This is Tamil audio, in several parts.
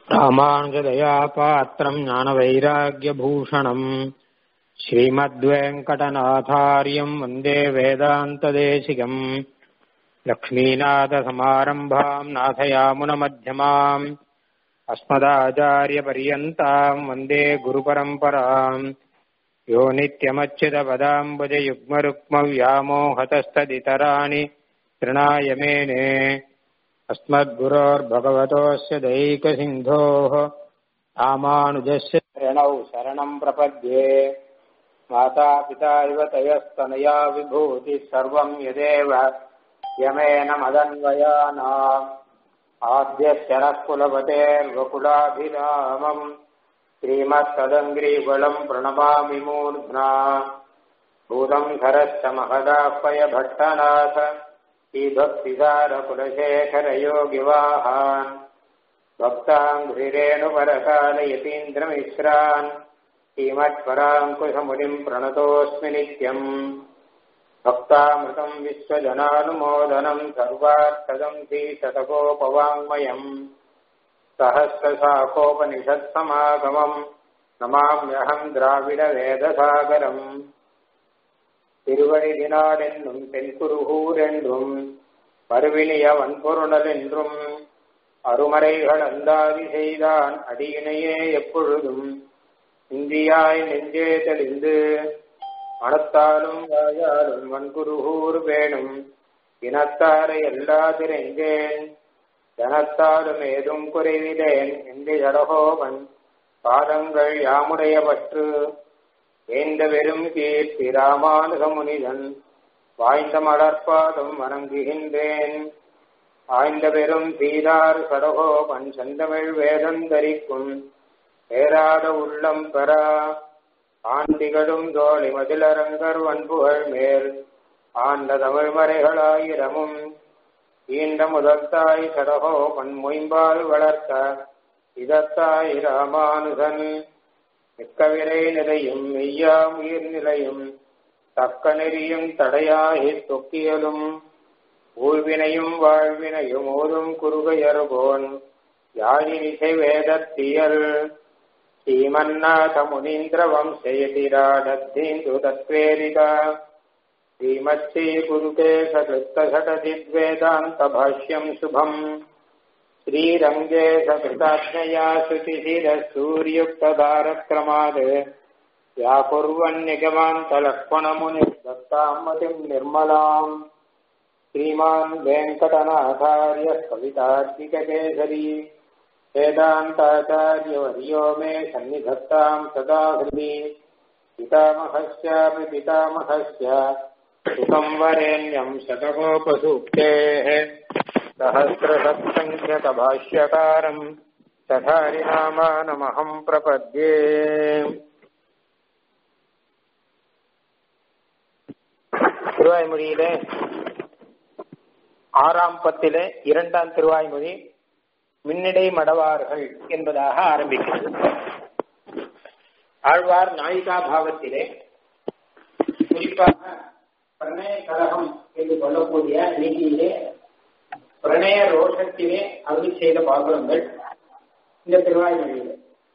ராமானுஜதயா பாத்திரம் ஞானவைராக்கியபூஷணம் ஸ்ரீமத்வேங்கடநாதாரியம் வந்தே வேதாந்ததேசிகம் லக்ஷ்மீநாதசமாரம்பாம் நாதயாமுனமध्यமாம் अस्मदाचार्यपर्यन्ताम् वन्दे गुरुपरम्पराम् यो नित्यमच्युतपदाम्बुजयुग्मरुक्मव्यामोहतस्तदितराणि तृणाय मेने अस्मद्गुरोर्भगवतोऽस्य दैकसिन्धोः रामानुजस्य ऋणौ शरणम् प्रपद्ये मातापिता इव तयस्तनया विभूतिः सर्वम् यदेव यमेन मदन्वयानाम् आद्यस्य नः कुलपतेर्वकुलाभिरामम् श्रीमत्तदङ्ग्रीबलम् प्रणमामि मूर्ध्ना भूतम् धरश्च महदापयभट्टनाथ श्रीभक्तिदारकुलशेखरयोगिवाहान् भक्ताङ्घ्रिरेणुपरकालयतीन्द्रमिश्रान् श्रीमत्पराङ्कुशमुनिम् प्रणतोऽस्मि नित्यम् भक्तामृतम् विश्वजनानुमोदनम् सर्वार्थदम् श्रीशतकोपवाङ्मयम् सहस्रशाकोपनिषत्समागमम् நமாம்யகம் திராவிட வேதசாகரம் திருவழிதினாடென்றும் தென்குருகூர் என்றும் மறுவினிய வன்பொருணல் என்றும் அருமறைகள் அந்தாதி செய்தான் அடியினையே எப்பொழுதும் இந்தியாய் நெஞ்சே தெளிந்து மனத்தாலும் வாயாலும் வன்குருகூர் வேணும் இனத்தாரை எல்லா திரைந்தேன் ஜனத்தாலும் ஏதும் குறைவிலேன் என்று ஜடகோவன் பாதங்கள் யாமுடைய பற்று வேந்த வெறும் கீர்த்தி ராமானுக முனிதன் வாய்ந்த மலர்பாதம் வணங்குகின்றேன் ஆய்ந்த பெரும் தீரார் சடகோபன் செந்தமிழ் வேதந்தரிக்கும் ஏறாத உள்ளம் பெறா ஆண்டிகளும் தோழி மதிலரங்கர் வன்புகள் மேல் ஆண்ட தமிழ் மறைகளாயிரமும் ஈண்ட முதத்தாய் சடகோ பன்மொயம்பால் வளர்த்த இதத்தாய் ராமானுகன் மிக்கவிரை நிலையும் மெய்யா உயிர் நிலையும் தக்க நெறியும் தடையாகி தொக்கியலும் ஊழ்வினையும் வாழ்வினையும் ஓதும் குறுகையருகோன் யாழினிசை வேதத்தியல் श्रीमन्नाथ मुनीन्द्र वंशयतिराडद्धीन्दु तत्प्रेरिता श्रीमच्छ्रीकुरुते सकृत्तषटदिद्वेदान्तभाष्यम् शुभम् श्रीरङ्गे सकृताज्ञया श्रुतिशिरः सूर्युक्तधारक्रमात् व्याकुर्वन्निगमान्तलक्ष्मणमुनिर्दत्ताम् मतिम् निर्मलाम् श्रीमान् वेङ्कटनाथार्यः कवितार्किककेसरी वेदान्ताचार्यवर्यो मे सन्निधत्ताम् सदा हृदि पितामहस्यापि पितामहस्य सुखम् वरेण्यम् शतकोपसूक्तेः सहस्रसत्सङ्ख्यकभाष्यकारम् तथारिनामानमहम् प्रपद्ये திருவாய்மொழியிலே ஆறாம் பத்திலே இரண்டாம் திருவாய்மொழி மின்னடை மடவார்கள் என்பதாக ஆரம்பிக்கிறது ஆழ்வார் நாயிகா பாவத்திலே குறிப்பாக பிரணய கழகம் என்று சொல்லக்கூடிய நீதியிலே பிரணய ரோஷத்திலே அருள் செய்த பாகுரங்கள் இந்த திருவாய்மொழியிலே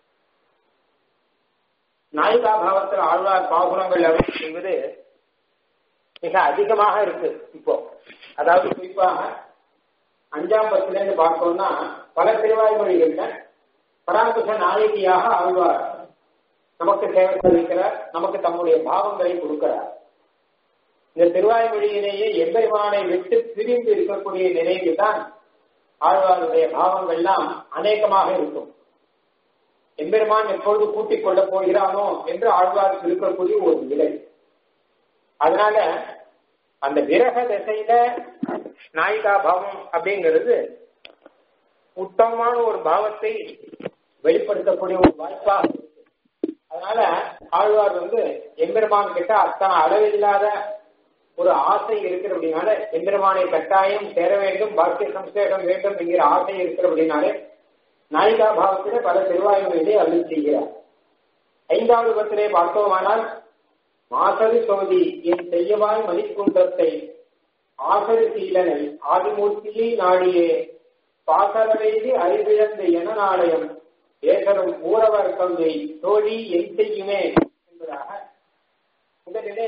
நாயிகா பாவத்தில் ஆழ்வார் பாகுரங்கள் அருள் செய்வது மிக அதிகமாக இருக்கு இப்போ அதாவது குறிப்பாக அஞ்சாம் பத்துல இருந்து பார்த்தோம்னா பல திருவாய்மொழிகள்ல பராங்குஷ நாயகியாக ஆழ்வார் நமக்கு சேவை சாதிக்கிறார் நமக்கு தம்முடைய பாவங்களை கொடுக்கிறார் இந்த திருவாய்மொழியிலேயே எம்பெருமானை விட்டு பிரிந்து இருக்கக்கூடிய நிலைக்கு தான் ஆழ்வாருடைய பாவங்கள்லாம் அநேகமாக இருக்கும் எம்பெருமான் எப்பொழுது கூட்டிக் கொள்ளப் போகிறானோ என்று ஆழ்வாருக்கு இருக்கக்கூடிய ஒரு நிலை அதனால அந்த விரக திசையில நாயிகா பாவம் அப்படிங்கிறது உத்தமமான ஒரு பாவத்தை வெளிப்படுத்தக்கூடிய ஒரு வாய்ப்பாக அதனால ஆழ்வார் வந்து எம்பெருமான் கிட்ட அத்தனை அளவில்லாத ஒரு ஆசை இருக்கிறபடினால எம்பெருமானை கட்டாயம் சேர வேண்டும் பாக்கிய சம்சேகம் வேண்டும் என்கிற ஆசை இருக்கிறபடினாலே நாயிகா பாவத்திலே பல திருவாயுமையிலே அருள் செய்கிறார் ஐந்தாவது பத்திலே பார்த்தோமானால் மாசரு சோதி என் செய்யவாய் மதிக்குன்றத்தை ஆசரு சீலனை ஆதிமூர்த்தியை நாடியே பாசரவைதி அறிவிழந்த என நாளையம் ஏகரும் ஊரவர் கொள்கை தோழி என் செய்யுமே என்பதாக முதலிலே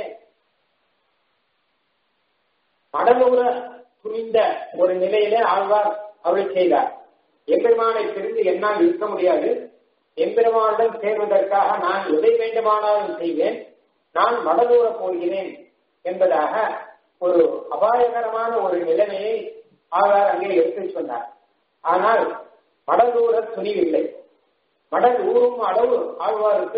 மடலூர துணிந்த ஒரு நிலையிலே ஆழ்வார் அவளை செய்தார் எம்பெருமானை பிரிந்து என்னால் இருக்க முடியாது எம்பெருமானிடம் சேர்வதற்காக நான் எதை வேண்டுமானாலும் செய்வேன் நான் மடலூர போகிறேன் என்பதாக ஒரு அபாயகரமான ஒரு நிலைமையை ஆழ்வார் அங்கே எடுத்து சொன்னார் ஆனால் மடலூர துணிவில்லை மடல் ஊறும் அளவு ஆழ்வாருக்கு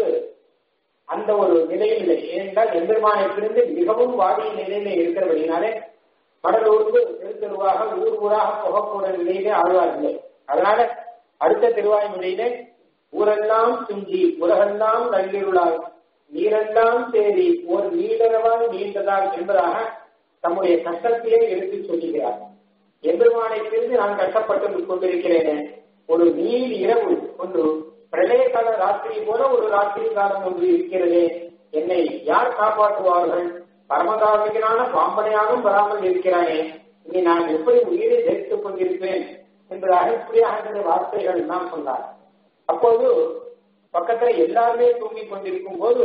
அந்த ஒரு நிலையில் இல்லை ஏனென்றால் எம்பெருமானை பிரிந்து மிகவும் வாடிய நிலையில இருக்கிறபடினாலே மடலூருக்கு தெரு தெருவாக ஊர் ஊராக புகக்கூட நிலையிலே ஆழ்வார் இல்லை அதனால அடுத்த திருவாய்மொழியிலே ஊரெல்லாம் துஞ்சி உலகெல்லாம் நள்ளிருளாய் நீரெல்லாம் தேடி ஒரு நீடரவாய் நீண்டதால் என்பதாக தம்முடைய கஷ்டத்திலே எடுத்து சொல்லுகிறார் எம்பெருமானை பிரிந்து நான் கஷ்டப்பட்டு கொண்டிருக்கிறேனே ஒரு நீர் இரவு ஒன்று பிரளய கால ராத்திரி போல ஒரு ராத்திரி காலம் ஒன்று இருக்கிறதே என்னை யார் காப்பாற்றுவார்கள் பரமகாமிகனான பாம்பனையாலும் வராமல் இருக்கிறானே இனி நான் எப்படி உயிரை தரித்துக் கொண்டிருப்பேன் என்பதாக இப்படியாக வார்த்தைகள் எல்லாம் சொன்னார் அப்போது பக்கத்துல எல்லாருமே தூங்கிக் கொண்டிருக்கும் போது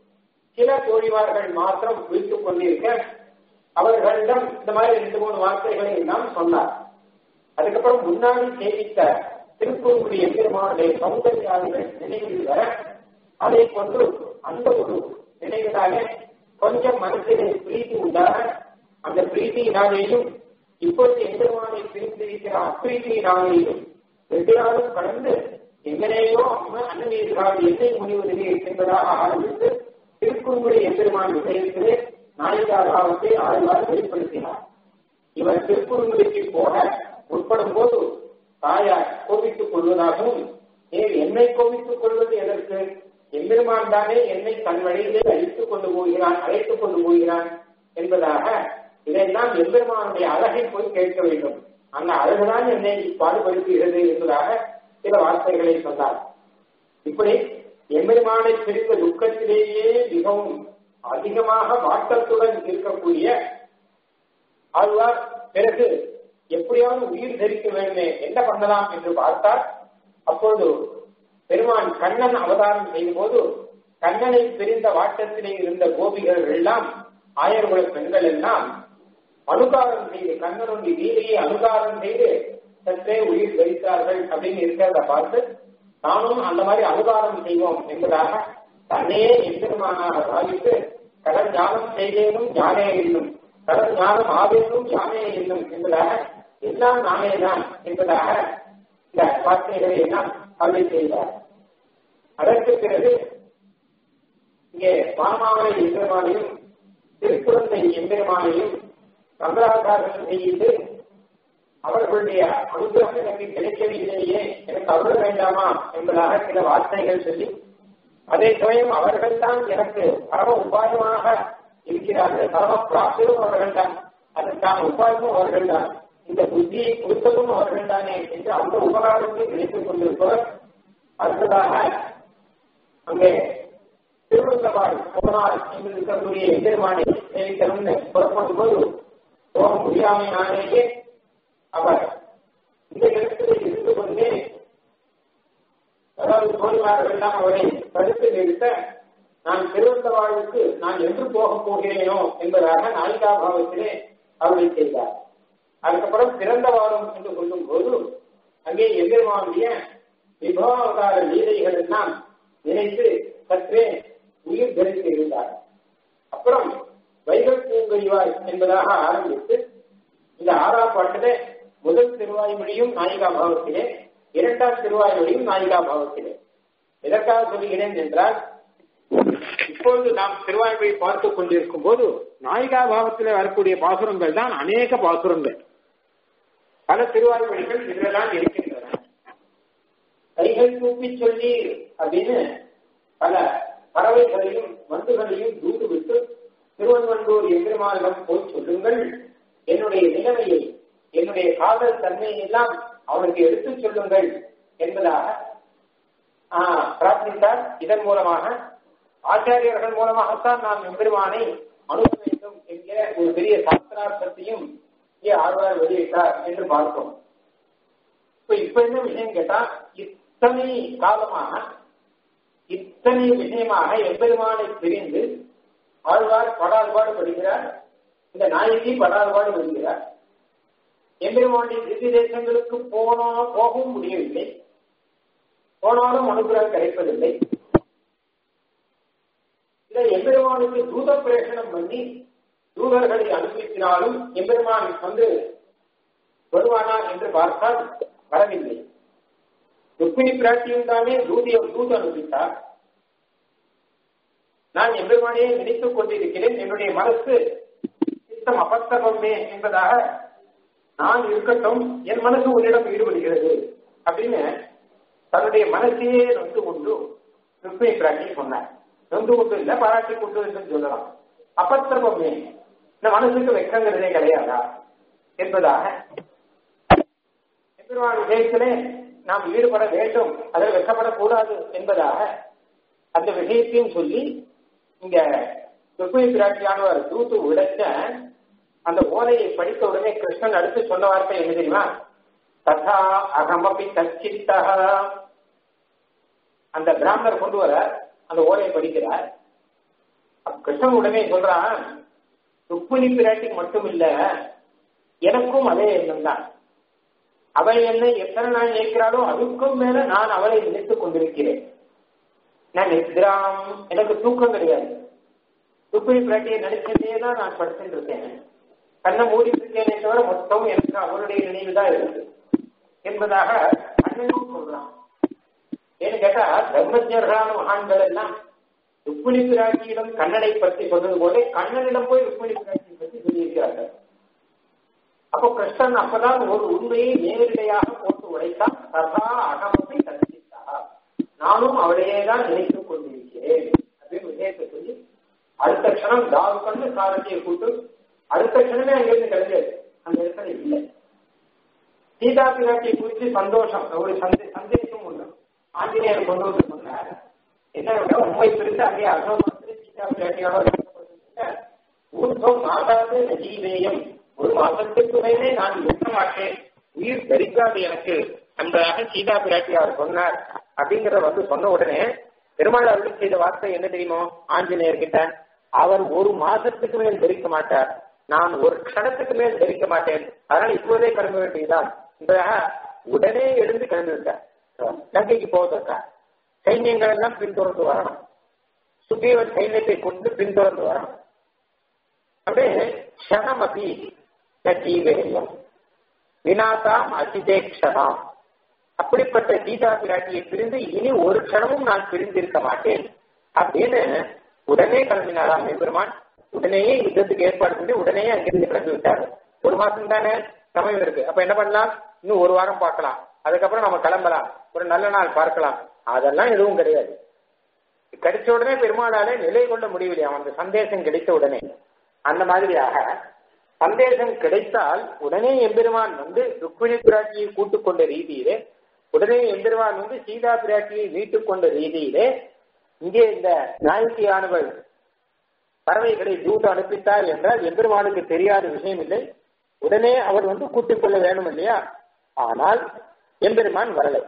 சில தோழிவார்கள் மாத்திரம் விழித்துக் கொண்டிருக்க அவர்களிடம் இந்த மாதிரி ரெண்டு மூணு வார்த்தைகளை எல்லாம் சொன்னார் அதுக்கப்புறம் முன்னாடி சேமித்த திருப்பூர்குடி எம்பெருமானுடைய சௌந்தர்யாதிகள் நினைவில் வர அதை கொண்டு அந்த ஒரு நினைவினாலே கொஞ்சம் மனசிலே பிரீத்தி உண்டாக அந்த பிரீத்தியினாலேயும் இப்பொழுது எம்பெருமானை பிரிந்திருக்கிற அப்பிரீத்தியினாலேயும் ரெண்டு நாளும் கடந்து எங்கனேயோ அன்னநீர்கள் என்னை முனிவதிலே என்பதாக ஆரம்பித்து திருக்குறுங்குடி எம்பெருமான் விஷயத்திலே நாயகாபாவத்தை ஆழ்வார் வெளிப்படுத்தினார் இவர் திருக்குறுங்குடிக்கு போக உட்படும் போது தாயார் கோபித்துக் கொள்வதாகவும் ஏன் என்னை கோபித்துக் கொள்வது எதற்கு எம்பெருமான் தானே என்னை தன் வழியிலே அழித்துக் கொண்டு போகிறான் அழைத்துக் கொண்டு போகிறான் என்பதாக இதையெல்லாம் எம்பெருமானுடைய அழகை போய் கேட்க வேண்டும் அந்த அழகுதான் என்னை பாடுபடுத்துகிறது என்பதாக சில வார்த்தைகளை சொன்னார் இப்படி எம்பெருமானை பிரிந்த துக்கத்திலேயே மிகவும் அதிகமாக வாட்டத்துடன் இருக்கக்கூடிய ஆழ்வார் பிறகு எப்படியாவது உயிர் தரிக்க வேண்டுமே என்ன பண்ணலாம் என்று பார்த்தார் அப்போது பெருமான் கண்ணன் அவதாரம் செய்யும் போது கண்ணனை பிரிந்த வாட்டத்திலே இருந்த கோபிகள் எல்லாம் ஆயர்குல பெண்கள் எல்லாம் அனுகாரம் செய்து கண்ணனுடைய வீரையை அனுகாரம் செய்து சற்றே உயிர் தரித்தார்கள் அப்படின்னு இருக்கிறத பார்த்து நானும் அந்த மாதிரி அனுகாரம் செய்வோம் என்பதாக தன்னையே எம்பெருமானாக பாவித்து கடல் ஞானம் செய்தேனும் ஞானே என்னும் கடல் ஞானம் ஆவேனும் ஞானே என்னும் என்பதாக எல்லாம் நானே தான் என்பதாக இந்த வார்த்தைகளை எல்லாம் அருளை செய்தார் அதற்கு பிறகு இங்கே பாமாவளை எம்பெருமானையும் திருக்குழந்தை எம்பெருமானையும் கங்கராச்சாரர்கள் செய்து அவர்களுடைய அனுகிரகம் எனக்கு கிடைக்கவில்லையே எனக்கு அருள் வேண்டாமா என்பதாக சில வார்த்தைகள் சொல்லி அதே சமயம் அவர்கள் தான் எனக்கு பரம உபாயமாக இருக்கிறார்கள் பரம பிராப்தியும் அவர்கள் தான் அதற்கான உபாயமும் அவர்கள் தான் இந்த புத்தியை கொடுத்ததும் அவர்கள் தானே என்று அந்த உபகாரத்தை நினைத்துக் கொண்டிருப்பவர் அடுத்ததாக அங்கே திருவள்ளவாள் போனால் என்று இருக்கக்கூடிய எதிர்மானை சேவிக்கணும்னு புறப்படும் போது போக முடியாமையாலேயே அவர் இந்த இடத்துல இருந்து கொண்டே அதாவது தோழிமார்கள் எல்லாம் அவரை தடுத்து நிறுத்த நான் திருவந்தவாளுக்கு நான் என்று போகப் போகிறேனோ என்பதாக நாயிகாபாவத்திலே அவரை செய்தார் அதுக்கப்புறம் பிறந்த வாரம் என்று சொல்லும் போது அங்கே எதிர்மானுடைய விபவாவதார லீலைகள் எல்லாம் நினைத்து சற்றே உயிர் தரித்து இருந்தார் அப்புறம் வைகல் பூங்கழிவாய் என்பதாக ஆரம்பித்து இந்த ஆறாம் பாட்டிலே முதல் திருவாய்மொழியும் நாயிகா பாவத்திலே இரண்டாம் திருவாய்மொழியும் நாயிகா பாவத்திலே எதற்காக சொல்கிறேன் என்றால் இப்பொழுது நாம் திருவாய்மொழி பார்த்துக் கொண்டிருக்கும் போது நாயிகா பாவத்திலே வரக்கூடிய பாசுரங்கள் தான் அநேக பாசுரங்கள் பல திருவாய்மொழிகள் இதிலெல்லாம் இருக்கின்றன கைகள் தூப்பி சொல்லி அப்படின்னு பல பறவைகளையும் வண்டுகளையும் தூது விட்டு திருவன்வண்டூர் எம்பெருமானிடம் போய் சொல்லுங்கள் என்னுடைய நிலைமையை என்னுடைய காதல் தன்மையை எல்லாம் அவனுக்கு எடுத்துச் சொல்லுங்கள் என்பதாக பிரார்த்தித்தார் இதன் மூலமாக ஆச்சாரியர்கள் மூலமாகத்தான் நாம் எம்பெருமானை அணுக வேண்டும் என்கிற ஒரு பெரிய சாஸ்திரார்த்தத்தையும் இங்கே ஆழ்வார் வெளியிட்டார் என்று பார்த்தோம் இப்ப இப்ப என்ன விஷயம் கேட்டா இத்தனை காலமாக இத்தனை விஷயமாக எம்பெருமானை பிரிந்து ஆழ்வார் படாதுபாடு படுகிறார் இந்த நாயகி படாதுபாடு படுகிறார் எம்பெருமானுடைய திவ்ய தேசங்களுக்கு போனா போகவும் முடியவில்லை போனாலும் அனுகிரகம் கிடைப்பதில்லை இதை எம்பெருமானுக்கு தூத பிரேஷனம் பண்ணி தூதர்களை அனுப்பித்தினாலும் எம்பெருமான் வந்து வருவானா என்று பார்த்தால் வரவில்லை ருக்மிணி பிராட்டியும் தானே தூதிய தூது அனுப்பித்தார் நான் எம்பெருமானையே நினைத்துக் கொண்டிருக்கிறேன் என்னுடைய மனசு சித்தம் அபத்தமே என்பதாக நான் இருக்கட்டும் என் மனசு உன்னிடம் ஈடுபடுகிறது அப்படின்னு தன்னுடைய மனசையே நொந்து கொண்டு ருக்மிணி பிராட்டி சொன்னார் நொந்து கொண்டு இல்ல பாராட்டி கொண்டு என்று சொல்லலாம் அபத்திரமே இந்த மனசுக்கு வெக்கங்கிறதே கிடையாதா என்பதாக எம்பெருமான் விஷயத்திலே நாம் ஈடுபட வேண்டும் அதில் வெக்கப்படக்கூடாது என்பதாக அந்த விஷயத்தையும் சொல்லி இங்க ருக்மிணி பிராட்டியானவர் தூத்து உடைச்ச அந்த ஓலையை படித்த உடனே கிருஷ்ணன் அடுத்து சொன்ன வார்த்தை என்ன தெரியுமா ததா அகமபி தச்சித்தா அந்த பிராமணர் கொண்டு வர அந்த ஓலையை படிக்கிறார் கிருஷ்ணன் உடனே சொல்றான் ருக்மிணி பிராட்டி மட்டும் இல்ல எனக்கும் அதே எண்ணம் தான் அவள் என்னை எத்தனை நாள் நினைக்கிறாளோ அதுக்கும் மேல நான் அவளை நினைத்துக் கொண்டிருக்கிறேன் நான் நித்ராம் எனக்கு தூக்கம் கிடையாது ருக்மிணி பிராட்டியை நினைச்சதே தான் நான் படுத்துட்டு இருக்கேன் கண்ணை மூடிட்டு இருக்கேனே தவிர மொத்தம் எனக்கு அவருடைய நினைவு தான் இருக்கு என்பதாக அண்ணனும் சொல்றான் ஏன்னு கேட்டா தர்மஜர்களான மகான்கள் எல்லாம் ருக்மிணி பிராட்டியிடம் கண்ணனை பற்றி சொன்னது போல கண்ணனிடம் போய் ருக்மிணி பிராட்டியை பற்றி சொல்லியிருக்கிறார்கள் அப்போ கிருஷ்ணன் அப்பதான் ஒரு உண்மையை நேரடியாக போட்டு உடைத்தான் ததா அகமத்தை கற்பித்தா நானும் அவளையே தான் நினைத்துக் கொண்டிருக்கிறேன் அப்படின்னு விஷயத்தை சொல்லி அடுத்த க்ஷணம் தாவு கண்ணு சாரதியை கூட்டு அடுத்த க்ஷணமே அங்கிருந்து கிடையாது அந்த இடத்துல இல்லை சீதா பிராட்டியை குறித்து சந்தோஷம் ஒரு சந்தே சந்தேகம் உண்டு ஆஞ்சநேயர் கொண்டு வந்து சொன்னார் என்ன உண்மை பிரித்து அங்கே அசோகத்தில் சீதா பிராட்டியோட ஊர்வம் மாதாது ஜீவேயம் ஒரு மாசத்துக்கு மேலே நான் இருக்க மாட்டேன் உயிர் தரிக்காது எனக்கு என்பதாக சீதா பிராட்டியார் சொன்னார் அப்படிங்கறத வந்து சொன்ன உடனே பெருமாள் அருள் செய்த வார்த்தை என்ன தெரியுமோ ஆஞ்சநேயர் கிட்ட அவர் ஒரு மாசத்துக்கு மேல் தரிக்க மாட்டார் நான் ஒரு க்ஷணத்துக்கு மேல் தரிக்க மாட்டேன் அதனால இப்போதே கிளம்ப வேண்டியதுதான் என்பதாக உடனே எழுந்து கிளம்பி விட்டார் லங்கைக்கு போவதற்கா சைன்யங்கள் எல்லாம் பின்தொடர்ந்து வரணும் சுக்ரீவன் சைன்யத்தை கொண்டு பின்தொடர்ந்து வரணும் அப்படியே க்ஷணம் அப்படி ஜீவேயம் வினாதாம் அசிதேக்ஷதாம் அப்படிப்பட்ட சீதா பிராட்டியை பிரிந்து இனி ஒரு க்ஷணமும் நான் பிரிந்திருக்க மாட்டேன் அப்படின்னு உடனே கிளம்பினாராம் எம்பெருமான் உடனேயே யுத்தத்துக்கு ஏற்பாடு பண்ணி உடனே அங்கிருந்து கிளம்பி விட்டார் ஒரு மாசம் தானே சமயம் இருக்கு அப்ப என்ன பண்ணலாம் இன்னும் ஒரு வாரம் பார்க்கலாம் அதுக்கப்புறம் நம்ம கிளம்பலாம் ஒரு நல்ல நாள் பார்க்கலாம் அதெல்லாம் எதுவும் கிடையாது கிடைச்ச உடனே பெருமாளாலே நிலை கொள்ள முடியலையா அந்த சந்தேசம் கிடைத்த உடனே அந்த மாதிரியாக சந்தேசம் கிடைத்தால் உடனே எம்பெருமான் வந்து ருக்மிணி பிராட்டியை கூட்டுக் கொண்ட ரீதியிலே உடனே எம்பெருமான் வந்து சீதா பிராட்டியை மீட்டுக் கொண்ட ரீதியிலே இங்கே இந்த நாயகியானவள் பறவைகளை தூது அனுப்பித்தார் என்றால் எம்பெருமானுக்கு தெரியாத விஷயம் இல்லை உடனே அவர் வந்து கூட்டிக் கொள்ள வேணும் இல்லையா ஆனால் எம்பெருமான் வரலை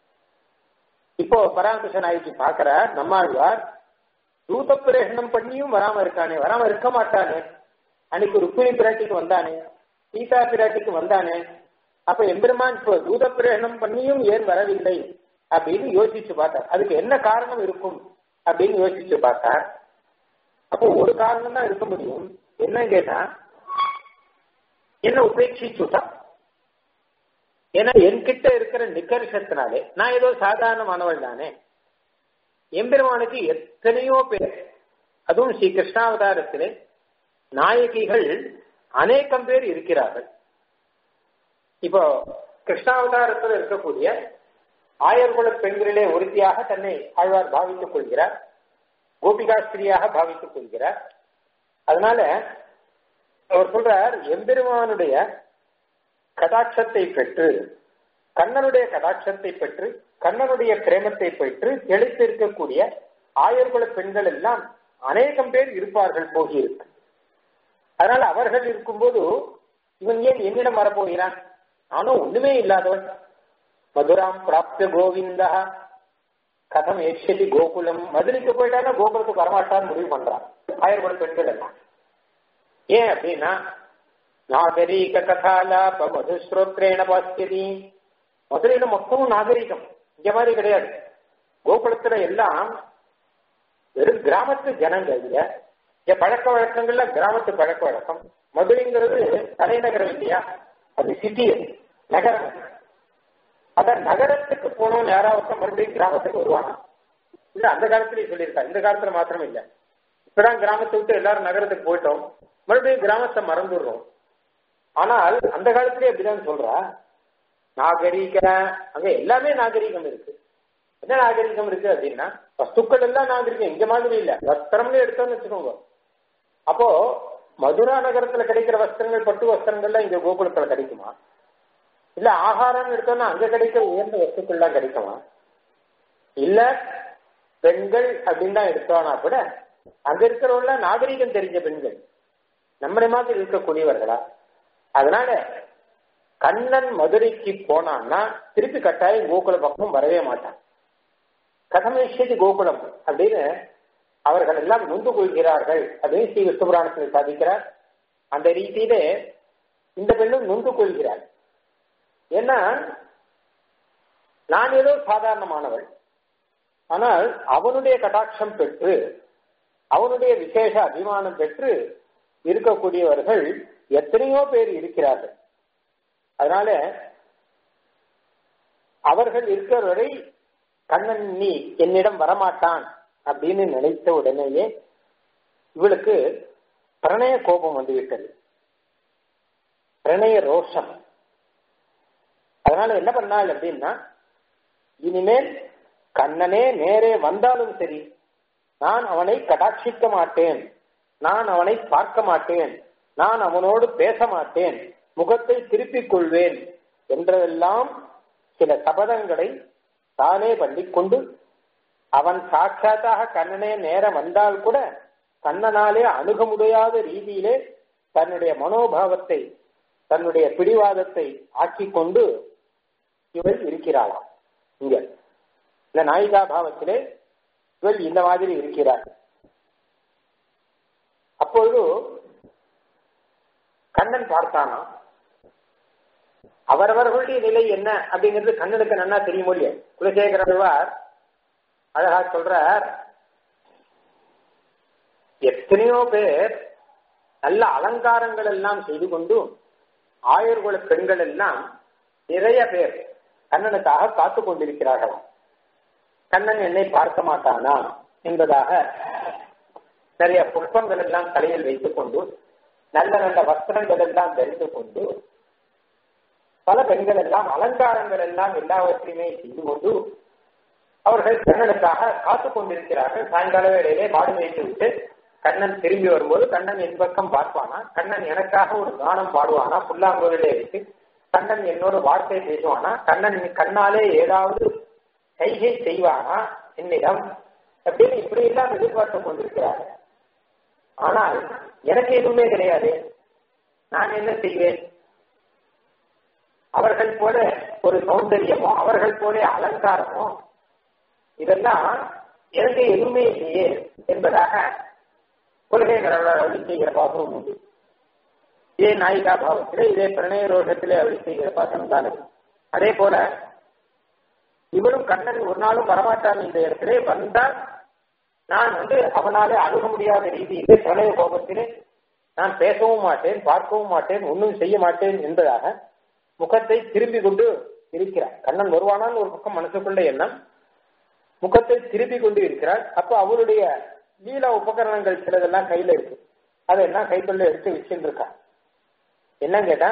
இப்போ பராமரிச நாயகி பார்க்கிறார் நம்மாழ்வார் தூத பிரேஷனம் பண்ணியும் வராம இருக்கானே வராம இருக்க மாட்டானே அன்னைக்கு ருக்மிணி பிராட்டிக்கு வந்தானே சீதா பிராட்டிக்கு வந்தானே அப்ப எம்பெருமான் இப்போ தூத பிரேஷனம் பண்ணியும் ஏன் வரவில்லை அப்படின்னு யோசிச்சு பார்த்தார் அதுக்கு என்ன காரணம் இருக்கும் அப்படின்னு யோசிச்சு பார்த்தார் அப்போ ஒரு காரணம் தான் இருக்க முடியும் என்ன கேட்டா என்ன உபேட்சிச்சுட்டா ஏன்னா என்கிட்ட இருக்கிற நிகர்ஷத்தினாலே நான் ஏதோ சாதாரணமானவள் தானே எம்பெருமானுக்கு எத்தனையோ பேர் அதுவும் ஸ்ரீ கிருஷ்ணாவதாரத்திலே நாயகிகள் அநேகம் பேர் இருக்கிறார்கள் இப்போ கிருஷ்ணாவதாரத்தில் இருக்கக்கூடிய ஆயர்குல பெண்களிலே ஒருத்தியாக தன்னை ஆழ்வார் பாவித்துக் கொள்கிறார் கோபிகாஸ்திரியாக பாவித்துக் கொள்கிறார் அதனால அவர் சொல்றார் எம்பெருமானுடைய கடாட்சத்தை பெற்று கண்ணனுடைய கடாட்சத்தை பெற்று கண்ணனுடைய பிரேமத்தை பெற்று தெளித்திருக்கக்கூடிய ஆயர்குல பெண்கள் எல்லாம் அநேகம் பேர் இருப்பார்கள் போகியிருக்கு அதனால அவர்கள் இருக்கும்போது இவன் ஏன் என்னிடம் வரப்போகிறான் நானும் ஒண்ணுமே இல்லாதவன் மதுராம் பிராப்திய கோவிந்தா கதம் ஏஷதி கோகுலம் மதுரைக்கு போயிட்டானா கோகுலத்துக்கு வரமாட்டான்னு முடிவு பண்றான் ஆயிரம் பெண்கள் எல்லாம் ஏன் அப்படின்னா நாகரீக கதாலாப மதுஸ்ரோத்ரேண பாஸ்யதி மதுரையில மொத்தமும் நாகரீகம் இங்க மாதிரி கிடையாது கோகுலத்துல எல்லாம் வெறும் கிராமத்து ஜனங்கள் இங்க இங்க பழக்க வழக்கங்கள்ல கிராமத்து பழக்க வழக்கம் மதுரைங்கிறது தலைநகரம் இல்லையா அது சிட்டி நகரம் அதான் நகரத்துக்கு போனோம் யாராவது மறுபடியும் கிராமத்துக்கு வருவாங்க இல்ல அந்த காலத்திலேயே சொல்லியிருக்கா இந்த காலத்துல மாத்திரம் இல்ல இப்பதான் கிராமத்தை விட்டு எல்லாரும் நகரத்துக்கு போயிட்டோம் மறுபடியும் கிராமத்தை மறந்துடுறோம் ஆனால் அந்த காலத்திலேயே அப்படிதான் சொல்றா நாகரீக அங்க எல்லாமே நாகரீகம் இருக்கு என்ன நாகரீகம் இருக்கு அப்படின்னா வஸ்துக்கள் எல்லாம் நாகரீகம் இங்க மாதிரி இல்ல வஸ்திரம்னு எடுத்தோம்னு வச்சுக்கோங்க அப்போ மதுரா நகரத்துல கிடைக்கிற வஸ்திரங்கள் பட்டு வஸ்திரங்கள்லாம் இங்க கோகுலத்துல கிடைக்குமா இல்ல ஆகாரம்னு எடுத்தோம்னா அங்க கிடைக்கிற உயர்ந்த வஸ்துக்கள்லாம் கிடைக்குமா இல்ல பெண்கள் அப்படின்னு தான் எடுத்தோம்னா கூட அங்க இருக்கிறவங்கள நாகரீகம் தெரிஞ்ச பெண்கள் நம்மளை மாதிரி இருக்கக்கூடியவர்களா அதனால கண்ணன் மதுரைக்கு போனான்னா திருப்பி கட்டாயம் கோகுல பக்கம் வரவே மாட்டான் கதமேஷதி கோகுலம் அப்படின்னு அவர்கள் எல்லாம் நொந்து கொள்கிறார்கள் அப்படின்னு ஸ்ரீ விஷ்ணுபுராணத்தில் சாதிக்கிறார் அந்த ரீதியிலே இந்த பெண்ணும் நொந்து கொள்கிறார் ஏன்னா நான் ஏதோ சாதாரணமானவள் ஆனால் அவனுடைய கட்டாட்சம் பெற்று அவனுடைய விசேஷ அபிமானம் பெற்று இருக்கக்கூடியவர்கள் எத்தனையோ பேர் இருக்கிறார்கள் அதனால அவர்கள் இருக்கிறவரை கண்ணன் நீ என்னிடம் வரமாட்டான் அப்படின்னு நினைத்த உடனேயே இவளுக்கு பிரணய கோபம் வந்துவிட்டது பிரணய ரோஷம் அதனால என்ன பண்ணாள் அப்படின்னா இனிமேல் கண்ணனே நேரே வந்தாலும் சரி நான் அவனை கடாட்சிக்க மாட்டேன் நான் அவனை பார்க்க மாட்டேன் நான் அவனோடு பேச மாட்டேன் முகத்தை திருப்பிக் கொள்வேன் என்றெல்லாம் சில சபதங்களை தானே பண்ணிக்கொண்டு அவன் சாட்சாத்தாக கண்ணனே நேரம் வந்தால் கூட கண்ணனாலே அணுக முடியாத ரீதியிலே தன்னுடைய மனோபாவத்தை தன்னுடைய பிடிவாதத்தை ஆக்கிக் கொண்டு இவள் இருக்கிறாளாம் இங்க இந்த நாயிகா பாவத்திலே இவள் இந்த மாதிரி இருக்கிறார் அப்பொழுது கண்ணன் பார்த்தானா அவரவர்களுடைய நிலை என்ன அப்படிங்கிறது கண்ணனுக்கு நன்னா தெரியும் இல்லையா குலசேகரவார் அழகா சொல்றார் எத்தனையோ பேர் நல்ல அலங்காரங்கள் எல்லாம் செய்து கொண்டு ஆயுர்குல பெண்கள் எல்லாம் நிறைய பேர் கண்ணனுக்காக காத்து கொண்டிருக்கிறார்களாம் கண்ணன் என்னை பார்க்க மாட்டானா என்பதாக நிறைய புஷ்பங்கள் எல்லாம் தலையில் வைத்துக் கொண்டு நல்ல நல்ல வஸ்திரங்கள் எல்லாம் தரித்துக் கொண்டு பல பெண்கள் எல்லாம் அலங்காரங்கள் எல்லாம் எல்லாவற்றையுமே செய்து கொண்டு அவர்கள் கண்ணனுக்காக காத்துக் கொண்டிருக்கிறார்கள் சாயங்கால வேளையிலே மாடு வைத்து விட்டு கண்ணன் திரும்பி வரும்போது கண்ணன் என் பக்கம் பார்ப்பானா கண்ணன் எனக்காக ஒரு கானம் பாடுவானா புல்லாங்குழலே இருக்கு கண்ணன் என்னோட வார்த்தை பேசுவானா கண்ணன் கண்ணாலே ஏதாவது கைகை செய்வானா என்னிடம் அப்படின்னு இப்படி எல்லாம் எதிர்பார்த்து கொண்டிருக்கிறார் ஆனால் எனக்கு எதுவுமே கிடையாது நான் என்ன செய்வேன் அவர்கள் போல ஒரு சௌந்தரியமோ அவர்கள் போல அலங்காரமோ இதெல்லாம் எனக்கு எதுவுமே இல்லையே என்பதாக கொள்கைகளோட செய்கிற பாசனம் உண்டு இதே நாயிகா பாவத்திலே இதே பிரணய ரோஷத்திலே அவள் செய்கிற பாசனம் தான் அதே போல இவரும் கண்ணன் ஒரு நாளும் வரமாட்டான் இந்த இடத்திலே வந்தால் நான் வந்து அவனாலே அணுக முடியாத ரீதியிலே பிரணய கோபத்திலே நான் பேசவும் மாட்டேன் பார்க்கவும் மாட்டேன் ஒன்றும் செய்ய மாட்டேன் என்பதாக முகத்தை திரும்பி கொண்டு இருக்கிறார் கண்ணன் வருவானான்னு ஒரு பக்கம் மனசுக்குள்ள எண்ணம் முகத்தை திருப்பி கொண்டு இருக்கிறார் அப்ப அவருடைய லீலா உபகரணங்கள் சிலதெல்லாம் கையில இருக்கு அதெல்லாம் கைக்குள்ள எடுத்து வச்சுட்டு இருக்கா என்ன கேட்டா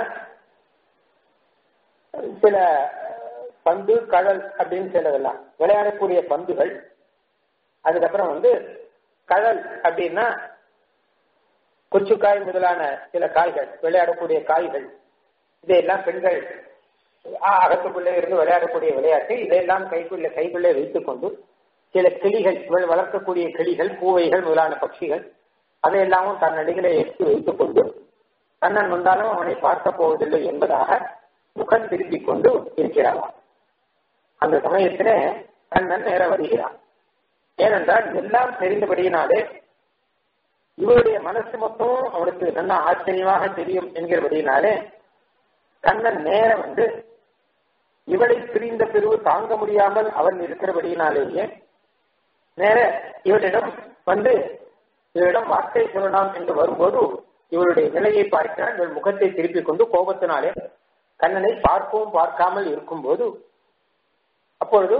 சில பந்து கடல் அப்படின்னு சிலதெல்லாம் விளையாடக்கூடிய பந்துகள் அதுக்கப்புறம் வந்து கடல் அப்படின்னா கொச்சுக்காய் முதலான சில காய்கள் விளையாடக்கூடிய காய்கள் இதையெல்லாம் பெண்கள் அகத்துக்குள்ளே இருந்து விளையாடக்கூடிய விளையாட்டு இதையெல்லாம் கைக்குள்ளே கைக்குள்ளே வைத்துக் கொண்டு சில கிளிகள் வளர்க்கக்கூடிய கிளிகள் பூவைகள் முதலான பட்சிகள் அதையெல்லாமும் தன் அடிகளை எடுத்து வைத்துக் கொண்டு கண்ணன் வந்தாலும் அவனை பார்க்க போவதில்லை என்பதாக முகம் திருப்பிக் கொண்டு இருக்கிறாராம் அந்த சமயத்துல கண்ணன் நேர வருகிறான் ஏனென்றால் எல்லாம் தெரிந்தபடியினாலே இவருடைய மனசு மொத்தம் அவனுக்கு நல்ல ஆச்சரியமாக தெரியும் என்கிறபடியினாலே கண்ணன் நேர வந்து இவளை பிரிந்த பிரிவு தாங்க முடியாமல் அவன் இருக்கிறபடியினாலேயே நேர இவரிடம் வந்து இவரிடம் வார்த்தை சொல்லலாம் என்று வரும்போது இவருடைய நிலையை பார்க்கிறான் இவள் முகத்தை திருப்பிக் கொண்டு கோபத்தினாலே கண்ணனை பார்க்கவும் பார்க்காமல் இருக்கும்போது அப்பொழுது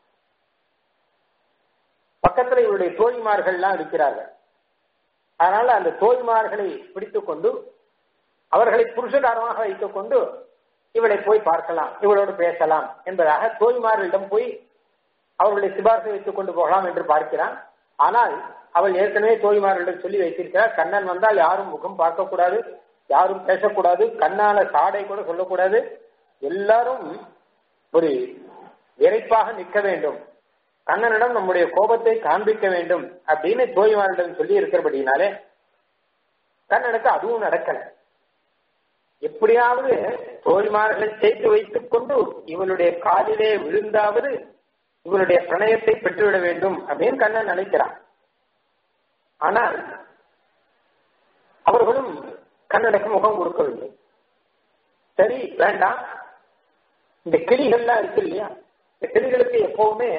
பக்கத்துல இவருடைய தோழிமார்கள்லாம் இருக்கிறார்கள் அதனால அந்த தோழிமார்களை பிடித்துக் கொண்டு அவர்களை புருஷகாரமாக வைத்துக் கொண்டு இவளை போய் பார்க்கலாம் இவளோடு பேசலாம் என்பதாக தோழிமார்களிடம் போய் அவர்களுடைய சிபார்சை வைத்துக் கொண்டு போகலாம் என்று பார்க்கிறான் ஆனால் அவள் ஏற்கனவே தோழிமார்களிடம் சொல்லி வைத்திருக்கிறார் கண்ணன் வந்தால் யாரும் முகம் பார்க்கக்கூடாது யாரும் பேசக்கூடாது கண்ணால சாடை கூட சொல்லக்கூடாது எல்லாரும் ஒரு விரைப்பாக நிற்க வேண்டும் கண்ணனிடம் நம்முடைய கோபத்தை காண்பிக்க வேண்டும் அப்படின்னு தோழிமாரிடம் சொல்லி இருக்கிறபடினாலே கண்ணனுக்கு அதுவும் நடக்கல எப்படியாவது தோழிமார்களை சேர்த்து வைத்துக் கொண்டு இவளுடைய காலிலே விழுந்தாவது இவளுடைய பிரணயத்தை பெற்றுவிட வேண்டும் அப்படின்னு கண்ணன் நினைக்கிறான் ஆனால் அவர்களும் கண்ணனுக்கு முகம் கொடுக்கவில்லை சரி வேண்டாம் இந்த கிளிகள்லாம் இருக்கு இல்லையா இந்த கிளிகளுக்கு எப்பவுமே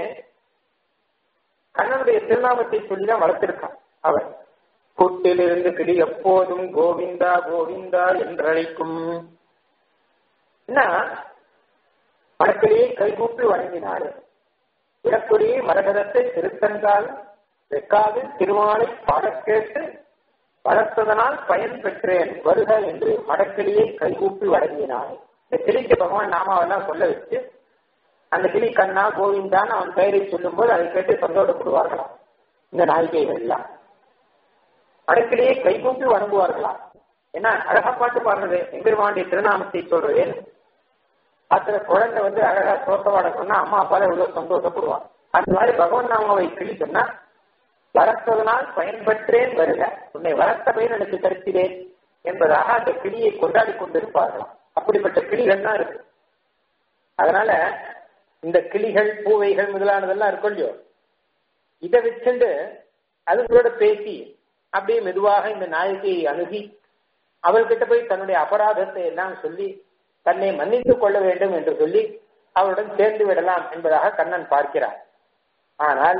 கண்ணனுடைய திருநாமத்தை சொல்லிதான் வளர்த்திருக்கான் அவன் கூட்டிலிருந்து கிளி எப்போதும் கோவிந்தா கோவிந்தா என்றழைக்கும் என்ன மரக்கிளியை கைகூப்பி வழங்கினார் விடக்குடியை மரகதத்தை திருத்தங்கால் வெக்காது திருமாலை பாடக் கேட்டு வளர்த்ததனால் பயன் பெற்றேன் வருக என்று மடக்கிளியை கைகூப்பி வழங்கினார் இந்த கிளிக்கு பகவான் நாமாவெல்லாம் சொல்ல வச்சு அந்த கிளி கண்ணா கோவிந்தான் அவன் பெயரை சொல்லும் போது அதை கேட்டு சந்தோஷப்படுவார்களாம் இந்த நாய்கைகள் எல்லாம் மடக்கிலேயே கைகூப்பி வணங்குவார்களாம் ஏன்னா அழகா பாட்டு பாடுறது எம்பெருமானுடைய திருநாமத்தை சொல்றது அதுல குழந்தை வந்து அழகா தோட்டவாட சொன்னா அம்மா அப்பால எவ்வளவு சந்தோஷப்படுவான் அந்த மாதிரி பகவான் நாமாவை கிளி சொன்னா வளர்த்ததனால் பயன்பெற்றேன் வருக உன்னை வளர்த்த பயன் எனக்கு தருக்கிறேன் என்பதாக அந்த கிளியை கொண்டாடி கொண்டிருப்பார்களாம் அப்படிப்பட்ட கிளிகள் தான் இருக்கு அதனால இந்த கிளிகள் பூவைகள் முதலானதெல்லாம் இருக்கும் இல்லையோ இதை வச்சுண்டு அதுங்களோட பேசி அப்படியே மெதுவாக இந்த நாயகியை அணுகி அவள்கிட்ட போய் தன்னுடைய அபராதத்தை எல்லாம் சொல்லி தன்னை மன்னித்துக் கொள்ள வேண்டும் என்று சொல்லி அவளுடன் சேர்ந்து விடலாம் என்பதாக கண்ணன் பார்க்கிறார் ஆனால்